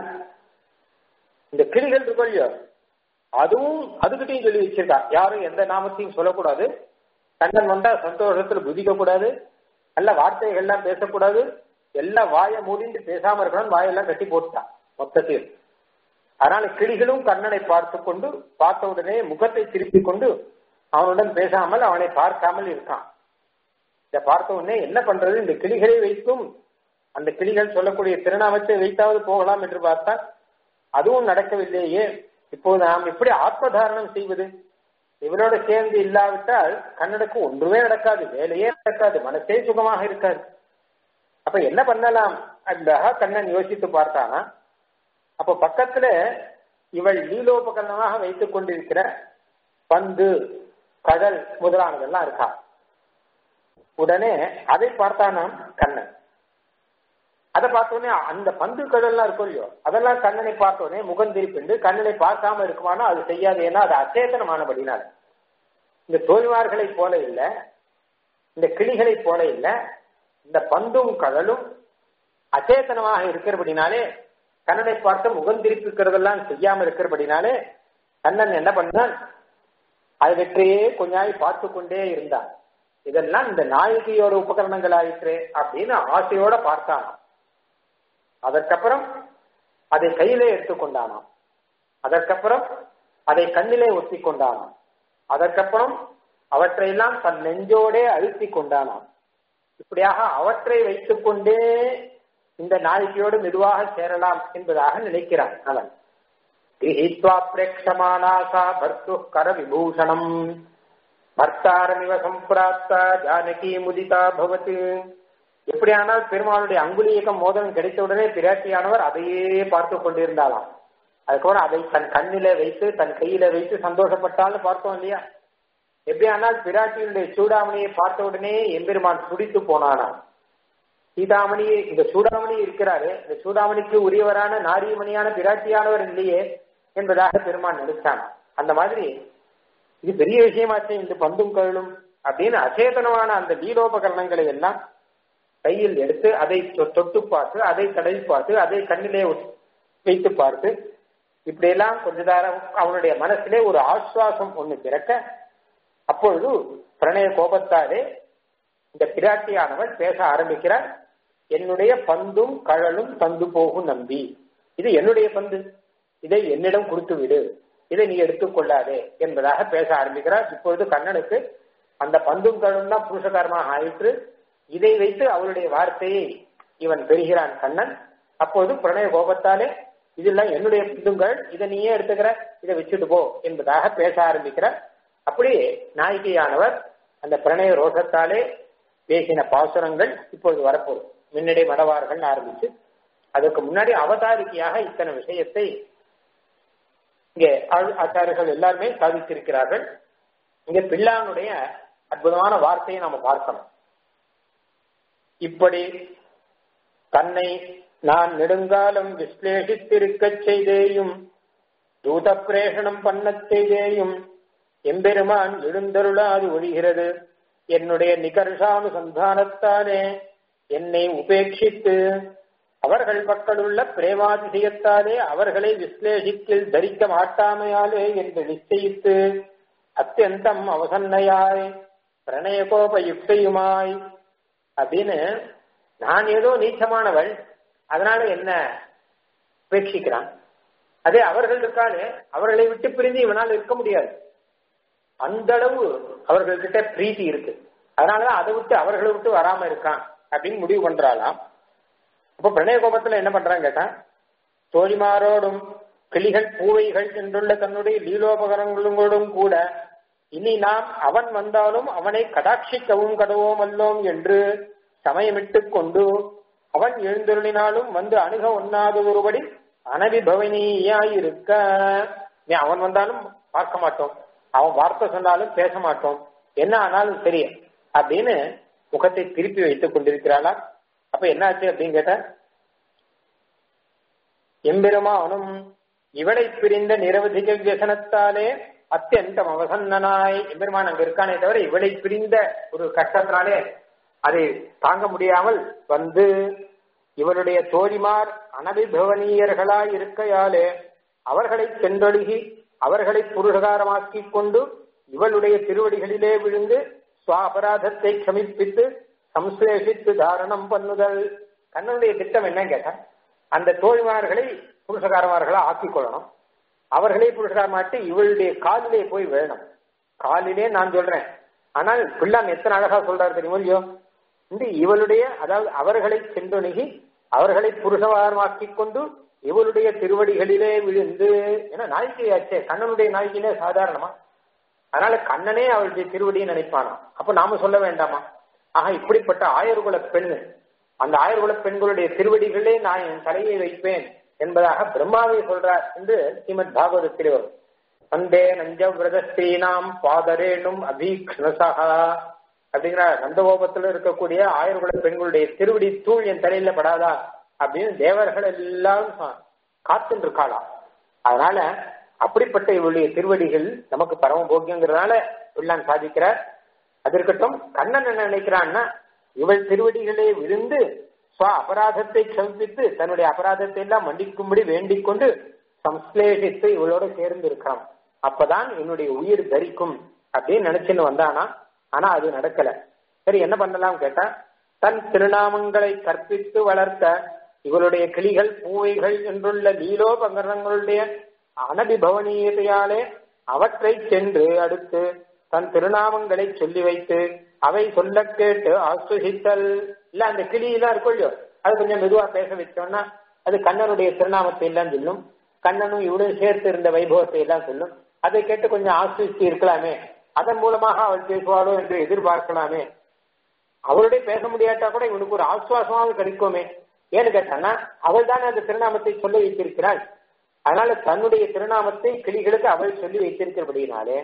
இந்த கிளிகள் இருக்கும் இல்லையோ அதுவும் அதுகிட்டையும் சொல்லி வச்சிருக்கா யாரும் எந்த நாமத்தையும் சொல்லக்கூடாது கண்ணன் வந்தா சந்தோஷத்துல குதிக்க கூடாது நல்ல வார்த்தைகள்லாம் பேசக்கூடாது எல்லாம் வாயை மூடிட்டு பேசாம இருக்கணும் வாயெல்லாம் கட்டி போட்டுட்டான் மொத்தத்தில் அதனால கிளிகளும் கண்ணனை பார்த்து கொண்டு பார்த்த உடனே முகத்தை திருப்பி கொண்டு அவனுடன் பேசாமல் அவனை பார்க்காமல் இருக்கான் இதை பார்த்த உடனே என்ன பண்றது இந்த கிளிகளை வைத்தும் அந்த கிளிகள் சொல்லக்கூடிய திருநாமத்தை வைத்தாவது போகலாம் என்று பார்த்தால் அதுவும் நடக்கவில்லையே இப்போது நாம் எப்படி ஆத்மதாரணம் செய்வது இவரோட சேர்ந்து இல்லாவிட்டால் கண்ணனுக்கு ஒன்றுமே நடக்காது வேலையே நடக்காது மனசே சுகமாக இருக்காது அப்ப என்ன பண்ணலாம் என்பதாக கண்ணன் யோசித்து பார்த்தானா அப்ப பக்கத்துல இவள் லீலோபகரணமாக வைத்துக் கொண்டிருக்கிற பந்து கடல் முதலானதெல்லாம் இருக்கா உடனே அதை பார்த்தானாம் கண்ணன் அதை பார்த்தோடனே அந்த பந்து கடல்லாம் இருக்கும் இல்லையோ அதெல்லாம் கண்ணனை பார்த்தோடனே முகம் திருப்பிண்டு கண்ணனை பார்க்காம இருக்குமானா அது செய்யாது ஏன்னா அது அச்சேதனமானபடினால் இந்த தோல்வார்களை போல இல்லை இந்த கிளிகளை போல இல்லை இந்த பந்தும் கடலும் அச்சேதனமாக இருக்கிறபடினாலே கண்ணனை பார்த்து முகம் திருப்பிக்கிறதெல்லாம் செய்யாம இருக்கிறபடினாலே கண்ணன் என்ன பண்ணான் அதை வெற்றியே கொஞ்சாய் பார்த்து கொண்டே இருந்தான் இதெல்லாம் இந்த நாயகியோட உபகரணங்கள் ஆயிற்று அப்படின்னு ஆசையோட பார்த்தான் அதற்கப்புறம் அதை கையிலே எடுத்துக்கொண்டானாம் அதற்கப்புறம் அதை கண்ணிலே ஒத்தி கொண்டானாம் அதற்கப்புறம் அவற்றையெல்லாம் தன் நெஞ்சோடே அழுத்தி கொண்டானாம் இப்படியாக அவற்றை வைத்துக் கொண்டே இந்த நாயகியோடு மெதுவாக சேரலாம் என்பதாக நினைக்கிறான் அவன் கிரகித்வா பிரேட்சமானாசா பர்த்து கர விபூஷணம் பர்த்தாரமிவ சம்பிராப்தா ஜானகி முதிதா பவத்து எப்படியானால் பெருமானுடைய அங்குலீகம் மோதனம் கிடைத்தவுடனே பிராட்டியானவர் அதையே பார்த்து கொண்டிருந்தாலாம் அதுக்கப்புறம் அதை தன் கண்ணில வைத்து தன் கையில வைத்து சந்தோஷப்பட்டால்னு பார்த்தோம் இல்லையா எப்படியானால் பிராட்டியினுடைய சூடாமணியை பார்த்த உடனே எம்பெருமான் துடித்து போனானாம் சீதாமணி இந்த சூடாமணி இருக்கிறாரு இந்த சூடாமணிக்கு உரியவரான நாரியமணியான பிராட்டியானவர் இல்லையே என்பதாக பெருமான் நினைச்சான் அந்த மாதிரி இது பெரிய விஷயமாச்சு இந்த பந்தும் கழும் அப்படின்னு அச்சேதனமான அந்த லீலோபகரணங்களை எல்லாம் கையில் எடுத்து அதை தொட்டு பார்த்து அதை தடவி பார்த்து அதை கண்ணிலே வைத்து பார்த்து இப்படியெல்லாம் கொஞ்ச நேரம் அவனுடைய மனசிலே ஒரு ஆஸ்வாசம் ஒண்ணு பிறக்க அப்பொழுது பிரணய கோபத்தாலே இந்த பிராட்டியானவர் பேச ஆரம்பிக்கிறார் என்னுடைய பந்தும் கழலும் தந்து போகும் நம்பி இது என்னுடைய பந்து இதை என்னிடம் கொடுத்து விடு இதை நீ எடுத்துக்கொள்ளாதே என்பதாக பேச ஆரம்பிக்கிறார் இப்பொழுது கண்ணனுக்கு அந்த பந்தும் கழும் தான் புருஷகாரமாக ஆயிற்று இதை வைத்து அவருடைய வார்த்தையை இவன் பெறுகிறான் கண்ணன் அப்போது பிரணய கோபத்தாலே இதெல்லாம் என்னுடைய பந்துங்கள் இதை நீயே எடுத்துக்கிற இதை வச்சுட்டு போ என்பதாக பேச ஆரம்பிக்கிறார் அப்படியே நாயகியானவர் அந்த பிரணய ரோஷத்தாலே பேசின பாசுரங்கள் இப்பொழுது வரப்போகுது முன்னடை மடவார்கள் ஆரம்பிச்சு அதுக்கு முன்னாடி அவதாரிக்கையாக இத்தனை விஷயத்தை இங்கே ஆச்சாரியர்கள் எல்லாருமே சாதித்திருக்கிறார்கள் இங்க பிள்ளானுடைய அற்புதமான வார்த்தையை நாம பார்க்கணும் இப்படி தன்னை நான் நெடுங்காலம் விஸ்லேஷித்திருக்கச் செய்தேயும் தூத பிரேஷணம் பண்ணச் செய்தேயும் எம்பெருமான் எழுந்தருளாது ஒழிகிறது என்னுடைய நிகர்ஷானுசந்தானத்தாலே என்னை உபேட்சித்து அவர்கள் பக்கலுள்ள பிரேமாதிசயத்தாலே அவர்களை விஸ்லேஷிக்கில் தரிக்க மாட்டாமையாலே என்று நிச்சயித்து அத்தியந்தம் அவசன்னையாய் பிரணயகோப யுக்தையுமாய் அப்படின்னு நான் ஏதோ நீச்சமானவள் அதனால என்ன உபேட்சிக்கிறான் அதே அவர்கள் இருக்காலே அவர்களை விட்டு பிரிந்து இவனால் இருக்க முடியாது அந்த அளவு அவர்கள்கிட்ட பிரீத்தி இருக்கு அதனாலதான் அதை விட்டு அவர்களை விட்டு வராம இருக்கான் அப்படின்னு முடிவு பண்றாளாம் அப்ப பிரணய கோபத்துல என்ன பண்றாங்க கேட்டா தோழிமாரோடும் கிளிகள் பூவைகள் என்றுள்ள தன்னுடைய லீலோபகரங்களோடும் கூட இனி நாம் அவன் வந்தாலும் அவனை கடாட்சிக்கவும் கடவோம் அல்லோம் என்று சமயமிட்டு கொண்டு அவன் எழுந்தருளினாலும் வந்து அணுக ஒண்ணாத ஒருபடி அனவிபவனியாயிருக்க நீ அவன் வந்தாலும் பார்க்க மாட்டோம் அவன் வார்த்தை சொன்னாலும் பேச மாட்டோம் என்ன ஆனாலும் சரி அப்படின்னு முகத்தை திருப்பி வைத்துக் கொண்டிருக்கிறாளா அப்ப என்ன ஆச்சு அப்படின்னு கேட்ட எம்பெருமானும் இவளை பிரிந்த நிரவதிக வியசனத்தாலே அத்தியந்தம் அவசன்னனாய் எம்பெருமான் அங்க இருக்கானே தவிர இவளை பிரிந்த ஒரு கஷ்டத்தினாலே அதை தாங்க முடியாமல் வந்து இவருடைய தோழிமார் அனபிபவனீயர்களாய் இருக்கையாலே அவர்களை சென்றொழுகி அவர்களை புருஷகாரமாக்கிக் கொண்டு இவளுடைய திருவடிகளிலே விழுந்து சுவாபராதத்தை க்ஷமிப்பித்து சம்சேஷித்து தாரணம் பண்ணுதல் கண்ணனுடைய திட்டம் என்ன கேட்டா அந்த தோழிமார்களை புருஷகாரமார்களா ஆக்கிக் கொள்ளணும் அவர்களே புருஷகாரமாட்டி இவளுடைய காலிலே போய் விழணும் காலிலே நான் சொல்றேன் ஆனால் பிள்ளான் எத்தனை அழகா சொல்றாரு தெரியுமோ இல்லையோ இந்த இவளுடைய அதாவது அவர்களை சென்றொணுகி அவர்களை புருஷகாரமாக்கிக் கொண்டு இவளுடைய திருவடிகளிலே விழுந்து ஏன்னா நாய்க்கையாச்சே கண்ணனுடைய நாய்க்கிலே சாதாரணமா அதனால கண்ணனே அவளுடைய திருவடியை நினைப்பானா அப்ப நாம சொல்ல வேண்டாமா ஆக இப்படிப்பட்ட ஆயர்குல பெண் அந்த ஆயர்குல பெண்களுடைய திருவடிகளே நான் என் தலையை வைப்பேன் என்பதாக பிரம்மாவை சொல்றார் என்று ஸ்ரீமத் பாகவதத்தில் வரும் வந்தே நஞ்சவிரத ஸ்ரீனாம் பாதரேனும் அபீக்ஷணசா அப்படிங்கிற நந்தகோபத்துல இருக்கக்கூடிய ஆயர்குல பெண்களுடைய திருவடி தூள் என் தலையில படாதா அப்படின்னு தேவர்கள் எல்லாரும் காத்துட்டு இருக்காளாம் அதனால அப்படிப்பட்ட இவளுடைய திருவடிகள் நமக்கு பரம போக்கியங்கிறதுனால பிள்ளான் சாதிக்கிறார் அது இருக்கட்டும் கண்ணன் என்ன நினைக்கிறான்னா இவள் திருவடிகளே விழுந்து ஸ்வ அபராதத்தை க்ஷமிப்பித்து தன்னுடைய அபராதத்தை எல்லாம் மன்னிக்கும்படி வேண்டிக் கொண்டு சம்ஸ்லேஷித்து இவளோட சேர்ந்து இருக்கிறான் அப்பதான் என்னுடைய உயிர் தரிக்கும் அப்படின்னு நினைச்சுன்னு வந்தானா ஆனா அது நடக்கல சரி என்ன பண்ணலாம் கேட்டா தன் திருநாமங்களை கற்பித்து வளர்த்த இவளுடைய கிளிகள் பூவைகள் என்றுள்ள லீலோபகரணங்களுடைய அனபிபவனீயதையாலே அவற்றை சென்று அடுத்து தன் திருநாமங்களை சொல்லி வைத்து அவை சொல்ல கேட்டு ஆசுகித்தல் இல்ல அந்த கிளியெல்லாம் இருக்கும் இல்லையோ அது கொஞ்சம் மெதுவா பேச வச்சோம்னா அது கண்ணனுடைய திருநாமத்தை எல்லாம் சொல்லும் கண்ணனும் இவனும் சேர்த்து இருந்த வைபவத்தை எல்லாம் சொல்லும் அதை கேட்டு கொஞ்சம் ஆசிரிச்சு இருக்கலாமே அதன் மூலமாக அவள் பேசுவாளோ என்று எதிர்பார்க்கலாமே அவளுடைய பேச முடியாட்டா கூட இவனுக்கு ஒரு ஆசுவாசமாவது கிடைக்குமே ஏன்னு கேட்டான்னா அவள் தானே அந்த திருநாமத்தை சொல்லி வைத்திருக்கிறாள் அதனால தன்னுடைய திருநாமத்தை கிளிகளுக்கு அவள் சொல்லி வைத்திருக்கிறபடினாலே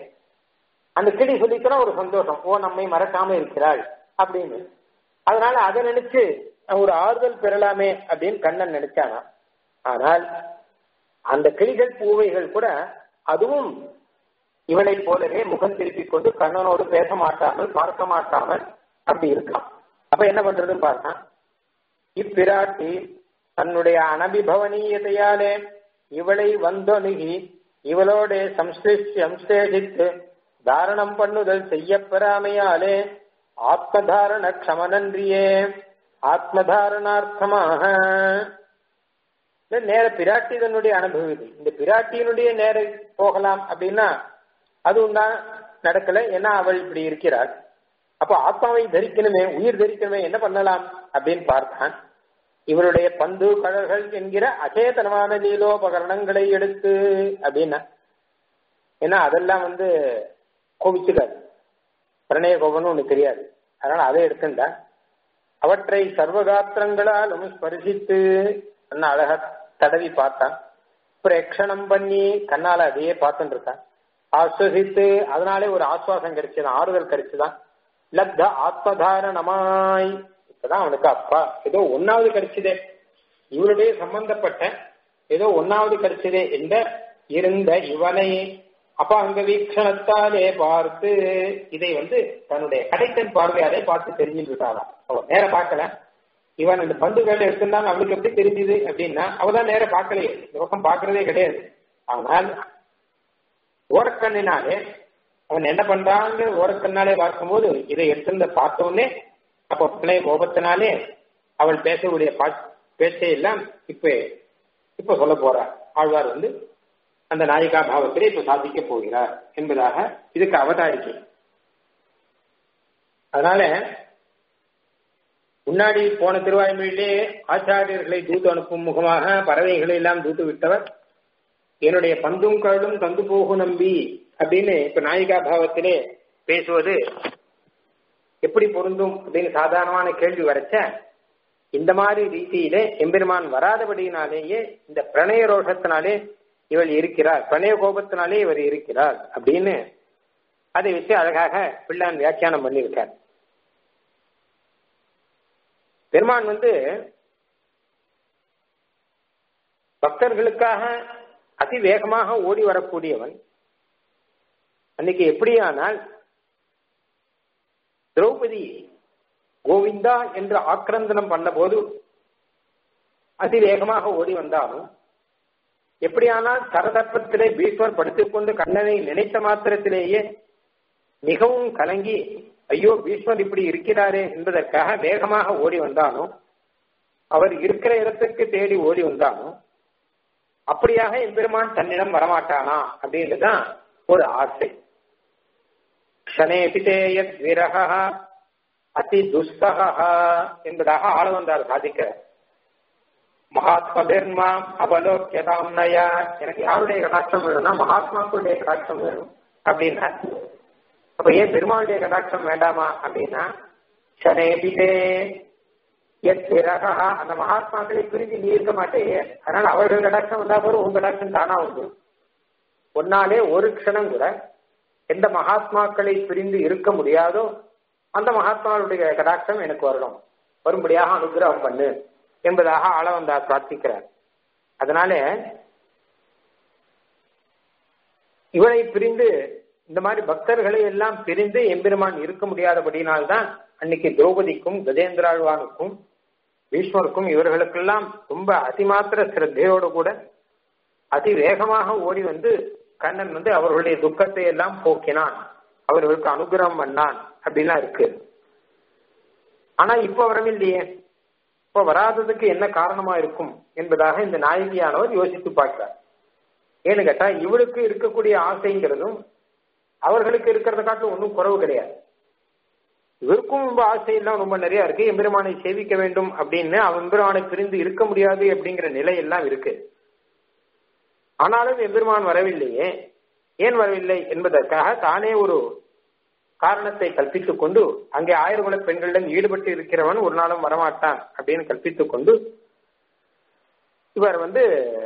அந்த கிளி சொல்லிக்கிறா ஒரு சந்தோஷம் ஓ நம்மை மறக்காம இருக்கிறாள் அப்படின்னு அதனால அதை நினைச்சு ஒரு ஆறுதல் பெறலாமே அப்படின்னு கண்ணன் நினைச்சானா ஆனால் அந்த கிளிகள் பூவைகள் கூட அதுவும் இவனை போலவே முகம் திருப்பிக் கொண்டு கண்ணனோடு பேச மாட்டாமல் பார்க்க மாட்டாமல் அப்படி இருக்கான் அப்ப என்ன பண்றதுன்னு பார்த்தா இப்பிராட்டி தன்னுடைய அனபிபவனீயதையாலே இவளை வந்தொணுகி இவளோட சம்ஸ்லேஷித்து தாரணம் பண்ணுதல் செய்யப்பெறாமையாலே ஆத்மதாரண க்ஷமனன்றியே ஆத்மதாரணார்த்தமாக நேர பிராட்டி தன்னுடைய அனுபவிது இந்த பிராட்டியினுடைய நேர போகலாம் அப்படின்னா அதுவும் தான் நடக்கல ஏன்னா அவள் இப்படி இருக்கிறாள் அப்போ ஆத்மாவை தரிக்கணுமே உயிர் தரிக்கணுமே என்ன பண்ணலாம் அப்படின்னு பார்த்தான் இவருடைய பந்து கடல்கள் என்கிற அச்சேதனமான லீலோபகரணங்களை எடுத்து அப்படின்னா ஏன்னா அதெல்லாம் வந்து கோபிச்சுக்காது பிரணய கோபம்னு ஒண்ணு தெரியாது அதனால அதை எடுத்துட்டா அவற்றை சர்வகாத்திரங்களாலும் ஸ்பரிசித்து அழகா தடவி பார்த்தான் பிரேக்ஷணம் பண்ணி கண்ணால அதையே பார்த்துட்டு இருக்கான் ஆஸ்வசித்து அதனாலே ஒரு ஆஸ்வாசம் கிடைச்சதான் ஆறுதல் கிடைச்சுதான் லப்த ஆத்மதாரணமாய் இப்பதான் அவனுக்கு அப்பா ஏதோ ஒன்னாவது கிடைச்சதே இவருடைய சம்பந்தப்பட்ட ஏதோ ஒன்னாவது கிடைச்சதே என்ற இருந்த இவனை அப்ப அங்க வீக்ஷணத்தாலே பார்த்து இதை வந்து தன்னுடைய கடைக்கன் பார்வையாலே பார்த்து தெரிஞ்சுட்டு இருக்காளாம் அவ நேர பார்க்கல இவன் இந்த பந்துகள் எடுத்திருந்தான் அவளுக்கு எப்படி தெரிஞ்சுது அப்படின்னா அவதான் நேர பார்க்கலையே இந்த பக்கம் பார்க்கறதே கிடையாது ஆனால் ஓரக்கண்ணினாலே அவன் என்ன பண்றான்னு ஓரக்கண்ணாலே பார்க்கும்போது இதை எடுத்திருந்த பார்த்தோன்னே அப்ப பிள்ளைய கோபத்தினாலே அவள் பேசக்கூடிய பேச்சை எல்லாம் இப்ப இப்ப சொல்ல போறார் ஆழ்வார் வந்து அந்த நாயிகா பாவத்திலே இப்ப சாதிக்க போகிறார் என்பதாக இதுக்கு அவதாரிக்கை அதனால முன்னாடி போன திருவாய்மொழியிலே ஆச்சாரியர்களை தூத்து அனுப்பும் முகமாக பறவைகளை எல்லாம் தூத்து விட்டவர் என்னுடைய பந்தும் கழும் தந்து போகு நம்பி அப்படின்னு இப்ப நாயிகா பாவத்திலே பேசுவது எப்படி பொருந்தும் அப்படின்னு சாதாரணமான கேள்வி வரைச்ச இந்த மாதிரி ரீதியிலே எம்பெருமான் வராதபடியினாலேயே இந்த பிரணய ரோஷத்தினாலே இவள் இருக்கிறார் பிரணய கோபத்தினாலே இவர் இருக்கிறார் அப்படின்னு அதை வச்சு அழகாக பிள்ளான் வியாக்கியானம் பண்ணியிருக்கார் பெருமான் வந்து பக்தர்களுக்காக அதி வேகமாக ஓடி வரக்கூடியவன் அன்னைக்கு எப்படியானால் திரௌபதி கோவிந்தா என்று ஆக்கிரந்தனம் பண்ண போது அதிவேகமாக ஓடி வந்தாலும் எப்படியானால் சரதர்ப்பத்திலே பீஷ்மர் படுத்துக்கொண்டு கண்ணனை நினைத்த மாத்திரத்திலேயே மிகவும் கலங்கி ஐயோ பீஷ்மர் இப்படி இருக்கிறாரே என்பதற்காக வேகமாக ஓடி வந்தாலும் அவர் இருக்கிற இடத்துக்கு தேடி ஓடி வந்தாலும் அப்படியாக எம்பெருமான் தன்னிடம் வரமாட்டானா அப்படின்றதுதான் ஒரு ஆசை க்ஷணேபிதேயத் விரகா அதி துஸ்தகா என்பதாக ஆளவந்தார் சாதிக்கிறார் மகாத்மபிர்மாம் அபலோக்கியதாம் நயா எனக்கு யாருடைய கடாட்சம் வேணும்னா மகாத்மாக்களுடைய கடாட்சம் வேணும் அப்படின்னா அப்ப ஏன் பெருமாளுடைய கடாட்சம் வேண்டாமா அப்படின்னா ஷனேபிதே எத் பிறகா அந்த மகாத்மாக்களை பிரிஞ்சு நீ இருக்க மாட்டேயே அதனால அவர்கள் கடாட்சம் வந்தா போதும் உங்க கடாட்சம் தானா வந்துடும் ஒன்னாலே ஒரு க்ஷணம் கூட எந்த மகாத்மாக்களை பிரிந்து இருக்க முடியாதோ அந்த மகாத்மாவுடைய கடாட்சம் எனக்கு வரணும் வரும்படியாக அனுகிரகம் பண்ணு என்பதாக ஆளவந்தார் பிரார்த்திக்கிறார் அதனால இவனை பிரிந்து இந்த மாதிரி பக்தர்களை எல்லாம் பிரிந்து எம்பெருமான் இருக்க முடியாதபடியினால்தான் அன்னைக்கு திரௌபதிக்கும் கஜேந்திராழ்வானுக்கும் பீஷ்மருக்கும் இவர்களுக்கெல்லாம் ரொம்ப அதிமாத்திர சிரத்தையோடு கூட அதி வேகமாக ஓடி வந்து கண்ணன் வந்து அவர்களுடைய துக்கத்தை எல்லாம் போக்கினான் அவர்களுக்கு அனுகிரகம் பண்ணான் அப்படின்லாம் இருக்கு ஆனா இப்ப வரவில்லையே இப்ப வராததுக்கு என்ன காரணமா இருக்கும் என்பதாக இந்த நாயகியானவர் யோசித்து பார்க்கிறார் ஏன்னு கேட்டா இவளுக்கு இருக்கக்கூடிய ஆசைங்கிறதும் அவர்களுக்கு இருக்கிறத காட்டிலும் ஒன்றும் குறவு கிடையாது இவருக்கும் ரொம்ப ஆசையெல்லாம் ரொம்ப நிறைய இருக்கு எம்பெருமானை சேவிக்க வேண்டும் அப்படின்னு அவன் எம்பெருமானை பிரிந்து இருக்க முடியாது அப்படிங்கிற நிலை எல்லாம் இருக்கு ஆனாலும் எம்பெருமான் வரவில்லையே ஏன் வரவில்லை என்பதற்காக தானே ஒரு காரணத்தை கல்பித்துக் கொண்டு அங்கே ஆயிரகுல பெண்களிடம் ஈடுபட்டு இருக்கிறவன் ஒரு நாளும் வரமாட்டான் அப்படின்னு கல்பித்துக் கொண்டு இவர் வந்து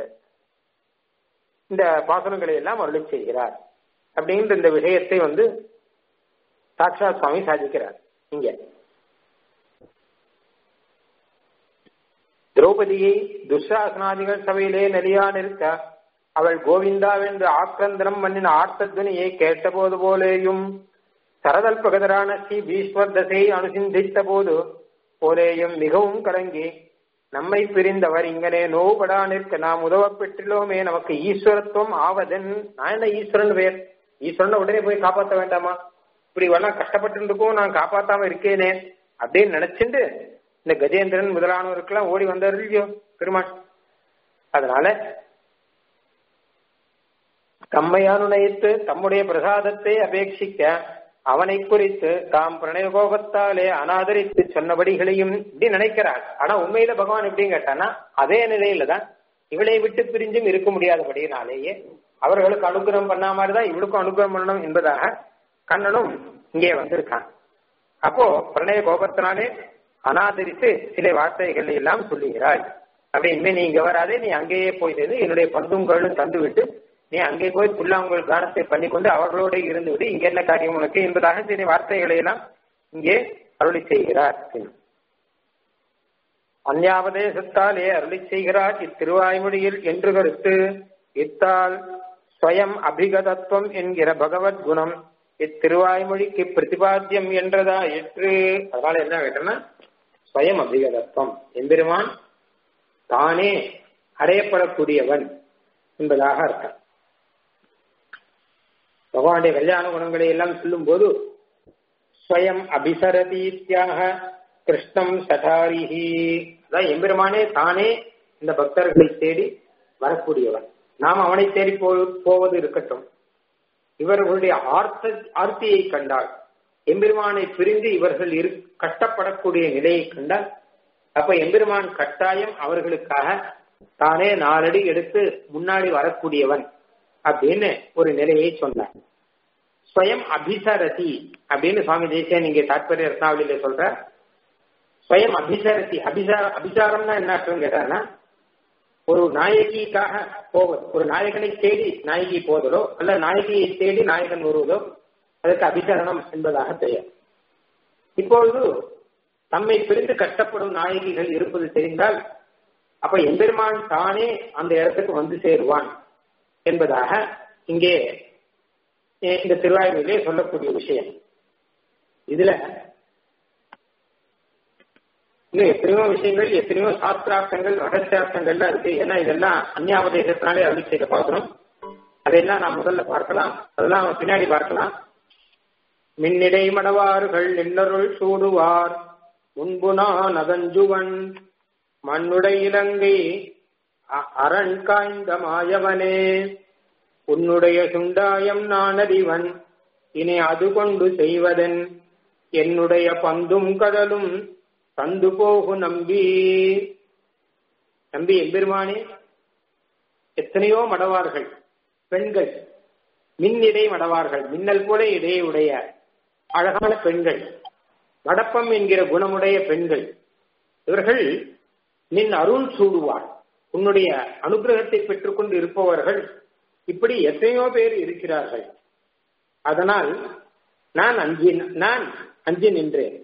இந்த பாசனங்களை எல்லாம் அருளி செய்கிறார் அப்படின்ற இந்த விஷயத்தை வந்து சாட்சாத் சுவாமி சாதிக்கிறார் இங்க திரௌபதியை துஷாசனாதிகள் சபையிலே நெறியா நிற்க அவள் கோவிந்தாவென்று ஆக்ரந்தனம் மண்ணின் ஆர்த்தத்வனியை கேட்டபோது போலேயும் சரதல்பகதரான ஸ்ரீ பீஸ்வர்தசை அனுசிந்தித்த போது போலேயும் மிகவும் கலங்கி நம்மை பிரிந்தவர் இங்கனே நோவுபடா நிற்க நாம் உதவ பெற்றுள்ளோமே நமக்கு ஈஸ்வரத்துவம் ஆவதன் நான் என்ன ஈஸ்வரன் பேர் ஈஸ்வரனை உடனே போய் காப்பாற்ற வேண்டாமா இப்படி எல்லாம் கஷ்டப்பட்டு இருக்கோம் நான் காப்பாத்தாம இருக்கேனே அப்படின்னு நினைச்சுட்டு இந்த கஜேந்திரன் முதலானவருக்கெல்லாம் ஓடி வந்தார் இல்லையோ பெருமாள் அதனால தம்மை அனுநயித்து தம்முடைய பிரசாதத்தை அபேட்சிக்க அவனை குறித்து தாம் பிரணயகோபத்தாலே அனாதரித்து சொன்னபடிகளையும் இப்படி நினைக்கிறார் ஆனா உண்மையில பகவான் எப்படின்னு கேட்டானா அதே நிலையில தான் இவளை விட்டு பிரிஞ்சும் இருக்க முடியாதபடினாலேயே அவர்களுக்கு அனுகிரகம் பண்ணா மாதிரிதான் இவளுக்கும் அனுகிரகம் பண்ணணும் என்பதாக கண்ணனும் இங்கே வந்திருக்கான் அப்போ பிரணய கோபத்தினாலே அனாதரித்து சில வார்த்தைகள் எல்லாம் சொல்லுகிறாய் அப்படி இனிமே நீ இங்க வராதே நீ அங்கேயே போயிட்டு என்னுடைய பந்துங்களும் தந்து விட்டு நீ அங்கே போய் புல்லாங்குழல் கானத்தை பண்ணிக்கொண்டு அவர்களோட இருந்து விட்டு இங்க என்ன காரியம் உனக்கு என்பதாக சில வார்த்தைகளை எல்லாம் இங்கே அருளி செய்கிறார் அந்யாவதேசத்தாலே அருளி செய்கிறார் இத்திருவாய்மொழியில் என்று கருத்து இத்தால் ஸ்வயம் அபிகதத்துவம் என்கிற பகவத் குணம் இத்திருவாய்மொழிக்கு பிரதிபாத்தியம் என்றதா எற்று அதனால என்ன கேட்டனா ஸ்வயம் அபிகதத்துவம் எம்பெருமான் தானே அடையப்படக்கூடியவன் என்பதாக அர்த்தம் பகவானுடைய கல்யாண குணங்களை எல்லாம் சொல்லும் போது ஸ்வயம் அபிசரதீத்தியாக கிருஷ்ணம் சதாரிஹி அதான் எம்பெருமானே தானே இந்த பக்தர்களை தேடி வரக்கூடியவன் நாம் அவனை தேடி போ போவது இருக்கட்டும் இவர்களுடைய ஆர்த்த ஆர்த்தியை கண்டால் எம்பெருமானை பிரிந்து இவர்கள் இரு கஷ்டப்படக்கூடிய நிலையை கண்டால் அப்ப எம்பெருமான் கட்டாயம் அவர்களுக்காக தானே நாலடி எடுத்து முன்னாடி வரக்கூடியவன் அப்படின்னு ஒரு நிலையை சொன்னார் ஸ்வயம் அபிசரதி அப்படின்னு சுவாமி தேசியன் இங்கே தாற்பரிய ரத்னாவளியில சொல்ற ஸ்வயம் அபிசரதி அபிசார அபிசாரம்னா என்ன அர்த்தம் கேட்டாங்கன்னா ஒரு நாயகிக்காக போவது ஒரு நாயகனை தேடி நாயகி போவதோ அல்ல நாயகியை தேடி நாயகன் வருவதோ அதற்கு அபிசரணம் என்பதாக பெயர் இப்பொழுது தம்மை பிரிந்து கஷ்டப்படும் நாயகிகள் இருப்பது தெரிந்தால் அப்ப எம்பெருமான் தானே அந்த இடத்துக்கு வந்து சேருவான் என்பதாக இங்கே இந்த திருவாயுமையிலே சொல்லக்கூடிய விஷயம் இதுல இன்னும் எத்தனையோ விஷயங்கள் எத்தனையோ சாஸ்திரார்த்தங்கள் ரகசியார்த்தங்கள்லாம் இருக்கு ஏன்னா இதெல்லாம் அந்யாவதேசத்தினாலே அருள் செய்த பார்க்கணும் அதையெல்லாம் நாம் முதல்ல பார்க்கலாம் அதெல்லாம் பின்னாடி பார்க்கலாம் மின்னிடை மடவார்கள் நின்னருள் சூடுவார் முன்பு நான் அதஞ்சுவன் மண்ணுடை இலங்கை அரண் காய்ந்த மாயவனே உன்னுடைய சுண்டாயம் நான் அறிவன் இனி அது கொண்டு செய்வதன் என்னுடைய பந்தும் கடலும் தந்து போகு நம்பி நம்பி எம்பெருமானே எத்தனையோ மடவார்கள் பெண்கள் மின்னிடை மடவார்கள் மின்னல் போல இடையே உடைய அழகான பெண்கள் மடப்பம் என்கிற குணமுடைய பெண்கள் இவர்கள் நின் அருள் சூடுவார் உன்னுடைய அனுகிரகத்தை பெற்றுக்கொண்டு இருப்பவர்கள் இப்படி எத்தனையோ பேர் இருக்கிறார்கள் அதனால் நான் அஞ்சி நான் அஞ்சி நின்றேன்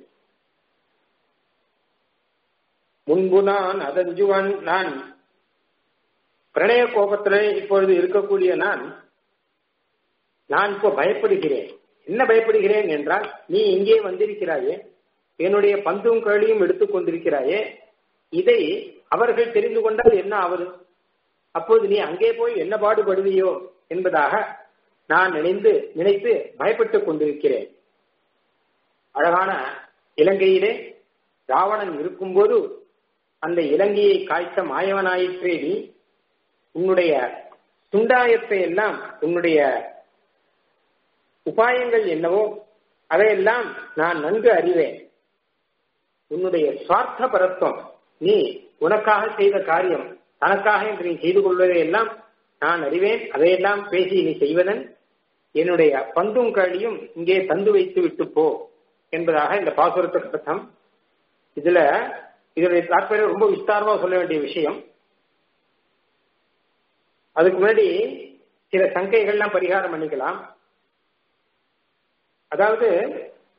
முன்பு நான் அதஞ்சுவன் நான் பிரணய கோபத்திலே இப்பொழுது இருக்கக்கூடிய நான் நான் இப்போ பயப்படுகிறேன் என்ன பயப்படுகிறேன் என்றால் நீ இங்கே வந்திருக்கிறாயே என்னுடைய பந்தும் கேளியும் எடுத்துக் கொண்டிருக்கிறாயே இதை அவர்கள் தெரிந்து கொண்டால் என்ன ஆவது அப்போது நீ அங்கே போய் என்ன பாடுபடுவியோ என்பதாக நான் நினைந்து நினைத்து பயப்பட்டுக் கொண்டிருக்கிறேன் அழகான இலங்கையிலே ராவணன் இருக்கும்போது அந்த இலங்கையை காய்ச்ச மாயவனாயிற்றே நீ உன்னுடைய சுண்டாயத்தை எல்லாம் உன்னுடைய உபாயங்கள் என்னவோ அதையெல்லாம் நான் நன்கு அறிவேன் உன்னுடைய சுவார்த்த பரத்துவம் நீ உனக்காக செய்த காரியம் தனக்காக என்று நீ செய்து கொள்வதை எல்லாம் நான் அறிவேன் அதையெல்லாம் பேசி நீ செய்வதன் என்னுடைய பந்தும் கழியும் இங்கே தந்து வைத்து விட்டு போ என்பதாக இந்த பாசுரத்துக்கு அர்த்தம் இதுல இதனுடைய தாற்பயம் ரொம்ப விஸ்தாரமா சொல்ல வேண்டிய விஷயம் அதுக்கு முன்னாடி சில சங்கைகள்லாம் பரிகாரம் பண்ணிக்கலாம் அதாவது